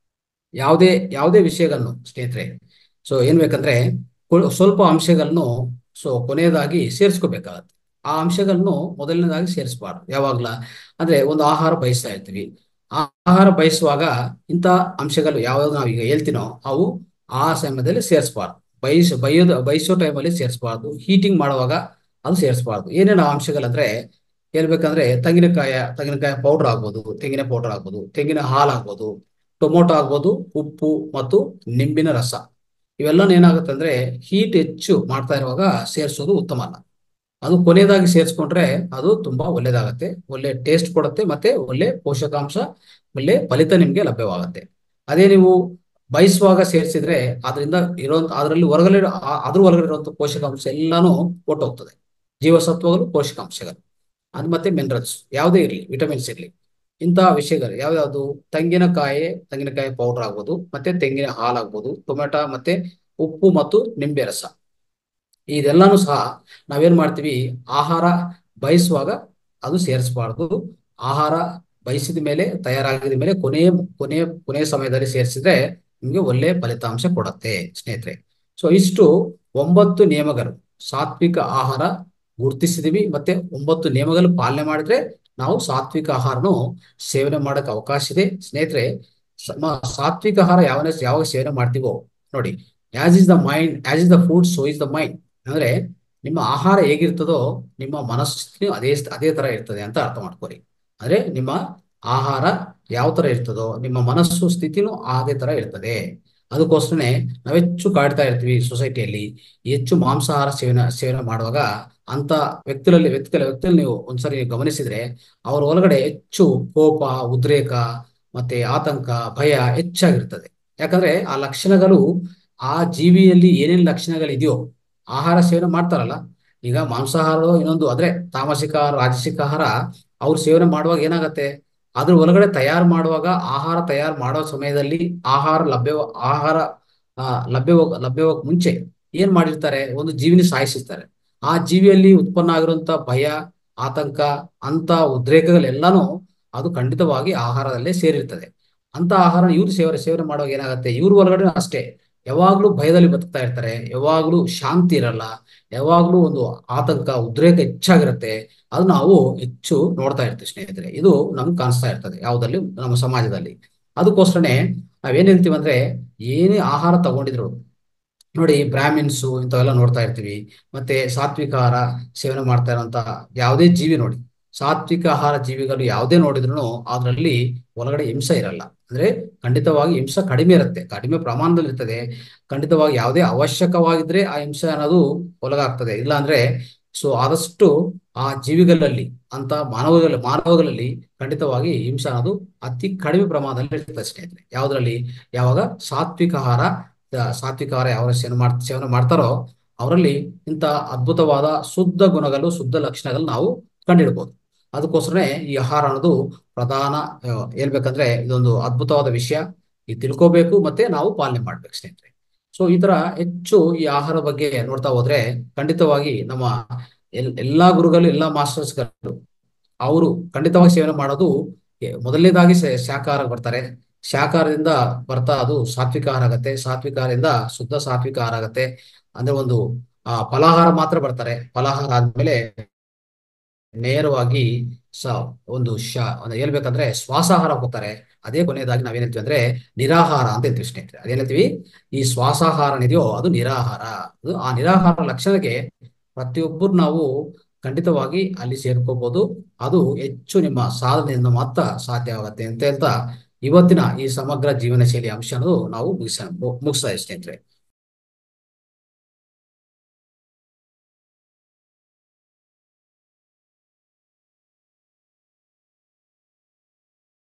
A: ಯಾವುದೇ ಯಾವುದೇ ವಿಷಯಗಳನ್ನು ಸ್ನೇಹಿತರೆ ಸೊ ಏನ್ ಬೇಕಂದ್ರೆ ಸ್ವಲ್ಪ ಅಂಶಗಳನ್ನು ಸೊ ಕೊನೆಯದಾಗಿ ಸೇರಿಸ್ಕೋಬೇಕಾಗತ್ತೆ ಆ ಅಂಶಗಳನ್ನು ಮೊದಲನೇದಾಗಿ ಸೇರಿಸಬಾರ್ದು ಯಾವಾಗ್ಲ ಅಂದ್ರೆ ಒಂದು ಆಹಾರ ಬಯಸ್ತಾ ಇರ್ತೀವಿ ಆ ಆಹಾರ ಬಯಸುವಾಗ ಇಂಥ ಅಂಶಗಳು ಯಾವ್ಯಾವ್ದು ನಾವು ಈಗ ಹೇಳ್ತೀನೋ ಅವು ಆ ಸಮಯದಲ್ಲಿ ಸೇರಿಸಬಾರ್ದು ಬಯಸ್ ಬೈಯೋದು ಬಯಸೋ ಟೈಮಲ್ಲಿ ಸೇರಿಸಬಾರ್ದು ಹೀಟಿಂಗ್ ಮಾಡುವಾಗ ಅದು ಸೇರಿಸಬಾರ್ದು ಏನೇನು ಅಂಶಗಳಂದ್ರೆ ಹೇಳ್ಬೇಕಂದ್ರೆ ತೆಂಗಿನಕಾಯ ತೆಂಗಿನಕಾಯಿ ಪೌಡರ್ ಆಗ್ಬೋದು ತೆಂಗಿನ ಪೌಡರ್ ಆಗ್ಬೋದು ತೆಂಗಿನ ಹಾಲು ಆಗ್ಬೋದು ಟೊಮೊಟೊ ಆಗ್ಬೋದು ಉಪ್ಪು ಮತ್ತು ನಿಂಬಿನ ರಸ ಇವೆಲ್ಲ ಏನಾಗುತ್ತೆ ಅಂದ್ರೆ ಹೀಟ್ ಹೆಚ್ಚು ಮಾಡ್ತಾ ಇರುವಾಗ ಸೇರಿಸೋದು ಉತ್ತಮ ಅಲ್ಲ ಅದು ಕೊನೆಯದಾಗಿ ಸೇರಿಸ್ಕೊಂಡ್ರೆ ಅದು ತುಂಬಾ ಒಳ್ಳೇದಾಗತ್ತೆ ಒಳ್ಳೆ ಟೇಸ್ಟ್ ಕೊಡುತ್ತೆ ಮತ್ತೆ ಒಳ್ಳೆ ಪೋಷಕಾಂಶ ಒಳ್ಳೆ ಫಲಿತ ನಿಮ್ಗೆ ಲಭ್ಯವಾಗುತ್ತೆ ಅದೇ ನೀವು ಬಯಸುವಾಗ ಸೇರಿಸಿದ್ರೆ ಅದರಿಂದ ಇರುವಂತ ಅದರಲ್ಲಿ ಹೊರಗಡೆ ಅದ್ರ ಒಳಗಡೆ ಇರುವಂತ ಪೋಷಕಾಂಶ ಎಲ್ಲಾನು ಹೊಟ್ಟೋಗ್ತದೆ ಜೀವಸತ್ವಗಳು ಪೋಷಕಾಂಶಗಳು ಅದು ಮತ್ತೆ ಮಿನರಲ್ಸ್ ಯಾವುದೇ ಇರಲಿ ವಿಟಮಿನ್ಸ್ ಇರಲಿ ಇಂತಹ ವಿಷಯಗಳು ಯಾವ್ಯಾವುದು ತೆಂಗಿನಕಾಯಿ ತೆಂಗಿನಕಾಯಿ ಪೌಡರ್ ಆಗ್ಬೋದು ಮತ್ತೆ ತೆಂಗಿನ ಹಾಲು ಆಗ್ಬೋದು ಟೊಮೆಟೊ ಮತ್ತೆ ಉಪ್ಪು ಮತ್ತು ನಿಂಬೆ ರಸ ಇದೆಲ್ಲಾನು ಸಹ ನಾವೇನ್ ಮಾಡ್ತೀವಿ ಆಹಾರ ಬಯಸುವಾಗ ಅದು ಸೇರಿಸಬಾರ್ದು ಆಹಾರ ಬಯಸಿದ ಮೇಲೆ ತಯಾರಾಗಿದ ಮೇಲೆ ಕೊನೆಯ ಕೊನೆಯ ಕೊನೆಯ ಸಮಯದಲ್ಲಿ ಸೇರಿಸಿದ್ರೆ ನಿಮಗೆ ಒಳ್ಳೆಯ ಫಲಿತಾಂಶ ಕೊಡುತ್ತೆ ಸ್ನೇಹಿತರೆ ಸೊ ಇಷ್ಟು ಒಂಬತ್ತು ನಿಯಮಗಳು ಸಾತ್ವಿಕ ಆಹಾರ ಗುರುತಿಸಿದೀವಿ ಮತ್ತೆ ಒಂಬತ್ತು ನಿಯಮಗಳು ಪಾಲನೆ ಮಾಡಿದ್ರೆ ನಾವು ಸಾತ್ವಿಕ ಆಹಾರನು ಸೇವನೆ ಮಾಡಕ್ಕೆ ಅವಕಾಶ ಇದೆ ಸ್ನೇಹಿತರೆ ಸಮ- ಸಾತ್ವಿಕ ಆಹಾರ ಯಾವ ಯಾವಾಗ ಸೇವನೆ ಮಾಡ್ತೀವೋ ನೋಡಿ as is the mind as is the food so is the mind ಅಂದ್ರೆ ನಿಮ್ಮ ಆಹಾರ ಹೇಗಿರ್ತದೋ ನಿಮ್ಮ ಮನಸ್ಥಿತಿ ಅದೇ ಅದೇ ತರ ಇರ್ತದೆ ಅಂತ ಅರ್ಥ ಮಾಡ್ಕೊರಿ ಅಂದ್ರೆ ನಿಮ್ಮ ಆಹಾರ ಯಾವ ತರ ಇರ್ತದೋ ನಿಮ್ಮ ಮನಸ್ಸು ಸ್ಥಿತಿನೂ ಅದೇ ತರ ಇರ್ತದೆ ಅದಕ್ಕೋಸ್ಕರನೇ ನಾವು ಹೆಚ್ಚು ಕಾಡ್ತಾ ಇರ್ತೀವಿ ಸೊಸೈಟಿಯಲ್ಲಿ ಹೆಚ್ಚು ಮಾಂಸಾಹಾರ ಸೇವನೆ ಸೇವನೆ ಮಾಡುವಾಗ ಅಂತ ವ್ಯಕ್ತಿಗಳಲ್ಲಿ ವ್ಯಕ್ತಿಗಳ ವ್ಯಕ್ತಿಯಲ್ಲಿ ನೀವು ಒಂದ್ಸರಿ ಗಮನಿಸಿದ್ರೆ ಅವ್ರ ಒಳಗಡೆ ಹೆಚ್ಚು ಕೋಪ ಉದ್ರೇಕ ಮತ್ತೆ ಆತಂಕ ಭಯ ಹೆಚ್ಚಾಗಿರ್ತದೆ ಯಾಕಂದ್ರೆ ಆ ಲಕ್ಷಣಗಳು ಆ ಜೀವಿಯಲ್ಲಿ ಏನೇನ್ ಲಕ್ಷಣಗಳಿದೆಯೋ ಆಹಾರ ಸೇವನೆ ಮಾಡ್ತಾರಲ್ಲ ಈಗ ಮಾಂಸಾಹಾರ ಇನ್ನೊಂದು ಅಂದ್ರೆ ತಾಮಸಿಕ ಆಹಾರ ರಾಜಸಿಕ ಆಹಾರ ಅವ್ರು ಸೇವನೆ ಮಾಡುವಾಗ ಏನಾಗತ್ತೆ ಅದ್ರ ಒಳಗಡೆ ತಯಾರು ಮಾಡುವಾಗ ಆಹಾರ ತಯಾರು ಮಾಡೋ ಸಮಯದಲ್ಲಿ ಆಹಾರ ಲಭ್ಯ ಆಹಾರ ಆ, ಲಭ್ಯವ ಲಭ್ಯವಾಗ ಮುಂಚೆ ಏನ್ ಮಾಡಿರ್ತಾರೆ ಒಂದು ಜೀವಿನ ಸಾಯಿಸಿರ್ತಾರೆ ಆ ಜೀವಿಯಲ್ಲಿ ಉತ್ಪನ್ನ ಆಗಿರುವಂತ ಭಯ ಆತಂಕ ಅಂತ ಉದ್ರೇಕಗಳೆಲ್ಲಾನು ಅದು ಖಂಡಿತವಾಗಿ ಆಹಾರದಲ್ಲೇ ಸೇರಿರ್ತದೆ ಅಂತ ಆಹಾರ ಇವ್ರು ಸೇವನೆ ಸೇವನೆ ಮಾಡುವಾಗ ಏನಾಗುತ್ತೆ ಇವ್ರ ಒಳಗಡೆ ಅಷ್ಟೇ ಯಾವಾಗ್ಲೂ ಭಯದಲ್ಲಿ ಬದುಕ್ತಾ ಇರ್ತಾರೆ ಯಾವಾಗ್ಲೂ ಶಾಂತಿ ಇರಲ್ಲ ಯಾವಾಗ್ಲೂ ಒಂದು ಆತಂಕ ಉದ್ರೇಕ ಹೆಚ್ಚಾಗಿರುತ್ತೆ ಅದು ನಾವು ಹೆಚ್ಚು ನೋಡ್ತಾ ಇರ್ತೀವಿ ಸ್ನೇಹಿತರೆ ಇದು ನಮ್ಗೆ ಕಾಣಿಸ್ತಾ ಇರ್ತದೆ ಯಾವುದಲ್ಲಿ ನಮ್ಮ ಸಮಾಜದಲ್ಲಿ ಅದಕ್ಕೋಸ್ಕರನೇ ನಾವೇನ್ ಹೇಳ್ತೀವಿ ಅಂದ್ರೆ ಏನೇ ಆಹಾರ ತಗೊಂಡಿದ್ರು ನೋಡಿ ಬ್ರಾಹ್ಮಿನ್ಸು ಇಂಥವೆಲ್ಲ ನೋಡ್ತಾ ಇರ್ತೀವಿ ಮತ್ತೆ ಸಾತ್ವಿಕ ಆಹಾರ ಸೇವನೆ ಮಾಡ್ತಾ ಇರುವಂತ ಯಾವುದೇ ಜೀವಿ ನೋಡಿ ಸಾತ್ವಿಕ ಆಹಾರ ಜೀವಿಗಳು ಯಾವುದೇ ನೋಡಿದ್ರು ಅದರಲ್ಲಿ ಒಳಗಡೆ ಹಿಂಸೆ ಇರಲ್ಲ ಅಂದ್ರೆ ಖಂಡಿತವಾಗಿ ಹಿಂಸೆ ಕಡಿಮೆ ಇರುತ್ತೆ ಕಡಿಮೆ ಪ್ರಮಾಣದಲ್ಲಿ ಇರ್ತದೆ ಖಂಡಿತವಾಗಿ ಯಾವುದೇ ಅವಶ್ಯಕವಾಗಿದ್ರೆ ಆ ಹಿಂಸೆ ಅನ್ನೋದು ಒಳಗಾಗ್ತದೆ ಇಲ್ಲ ಅಂದ್ರೆ ಸೊ ಆದಷ್ಟು ಆ ಜೀವಿಗಳಲ್ಲಿ ಅಂತ ಮಾನವಗಳಲ್ಲಿ ಮಾನವಗಳಲ್ಲಿ ಖಂಡಿತವಾಗಿ ಹಿಂಸೆ ಅನ್ನೋದು ಅತಿ ಕಡಿಮೆ ಪ್ರಮಾಣದಲ್ಲಿ ಇರ್ತದೆ ಸ್ನೇಹಿತರೆ ಯಾವುದ್ರಲ್ಲಿ ಯಾವಾಗ ಸಾತ್ವಿಕ ಆಹಾರ ಆ, ಸಾತ್ವಿಕ ಆಹಾರ ಯಾವ ಸೇವನೆ ಮಾಡ್ ಸೇವನೆ ಮಾಡ್ತಾರೋ ಅವರಲ್ಲಿ ಇಂಥ ಅದ್ಭುತವಾದ ಶುದ್ಧ ಗುಣಗಳು ಶುದ್ಧ ಲಕ್ಷಣಗಳು ನಾವು ಕಂಡಿಡ್ಬೋದು ಅದಕ್ಕೋಸ್ಕರನೇ ಈ ಆಹಾರ ಅನ್ನೋದು ಪ್ರಧಾನ ಆ, ಹೇಳ್ಬೇಕಂದ್ರೆ ಇದೊಂದು ಅದ್ಭುತವಾದ ವಿಷಯ ಇದು ತಿಳ್ಕೋಬೇಕು ಮತ್ತೆ ನಾವು ಪಾಲನೆ ಮಾಡ್ಬೇಕು ಸ್ನೇಹಿತರೆ ಸೊ ಈ ತರ ಹೆಚ್ಚು ಈ ಆಹಾರ ಬಗ್ಗೆ ನೋಡ್ತಾ ಹೋದ್ರೆ ಖಂಡಿತವಾಗಿ ನಮ್ಮ ಎಲ್ ಎಲ್ಲಾ ಗುರುಗಳು ಎಲ್ಲಾ ಮಾಸ್ಟರ್ಸ್ಗಳು ಅವರು ಖಂಡಿತವಾಗಿ ಸೇವನೆ ಮಾಡೋದು ಎ- ಮೊದಲನೇದಾಗಿ ಶಾ- ಶಾಕಾಹಾರ ಬರ್ತಾರೆ ಶಾಕಾಹಾರದಿಂದ ಬರ್ತಾ ಅದು ಸಾತ್ವಿಕ ಆಹಾರ ಆಗತ್ತೆ ಸಾತ್ವಿಕ ಆಹಾರದಿಂದ ಶುದ್ಧ ಸಾತ್ವಿಕ ಆಹಾರ ಆಗತ್ತೆ ಅಂದ್ರೆ ಒಂದು ಆ ಫಲಾಹಾರ ಮಾತ್ರ ಬರ್ತಾರೆ ಫಲಾಹಾರ ಆದ್ಮೇಲೆ ನೇರವಾಗಿ ಸ ಒಂದು ಶ ಒಂದು ಹೇಳ್ಬೇಕಂದ್ರೆ ಶ್ವಾಸಾಹಾರ ಹೋಗ್ತಾರೆ ಅದೇ ಕೊನೆಯದಾಗಿ ನಾವೇನ್ ಹೇಳ್ತೀವಿ ಅಂದ್ರೆ ನಿರಾಹಾರ ಅಂತ ಹೇಳ್ತೀವಿ ಸ್ನೇಹಿತರೆ ಅದೇನ್ ಹೇಳ್ತೀವಿ ಈ ಶ್ವಾಸಾಹಾರ ಏನಿದೆಯೋ ಅದು ನಿರಾಹಾರ ಅದು ಆ ನಿರಾಹಾರ ಲಕ್ಷಣಕ್ಕೆ ಪ್ರತಿಯೊಬ್ಬರು ನಾವು ಖಂಡಿತವಾಗಿ ಅಲ್ಲಿ ಸೇರ್ಕೋಬಹುದು ಅದು ಹೆಚ್ಚು ನಿಮ್ಮ ಸಾಧನೆಯಿಂದ ಮಾತ್ರ ಸಾಧ್ಯವಾಗುತ್ತೆ ಅಂತ ಹೇಳ್ತಾ ಇವತ್ತಿನ ಈ ಸಮಗ್ರ ಜೀವನ ಶೈಲಿ ಅಂಶ ಅನ್ನೋದು ನಾವು ಮುಗಿಸ ಮುಗಿಸ್ತಾ ಇದ್ದೀವಿ ಸ್ನೇಹಿತರೆ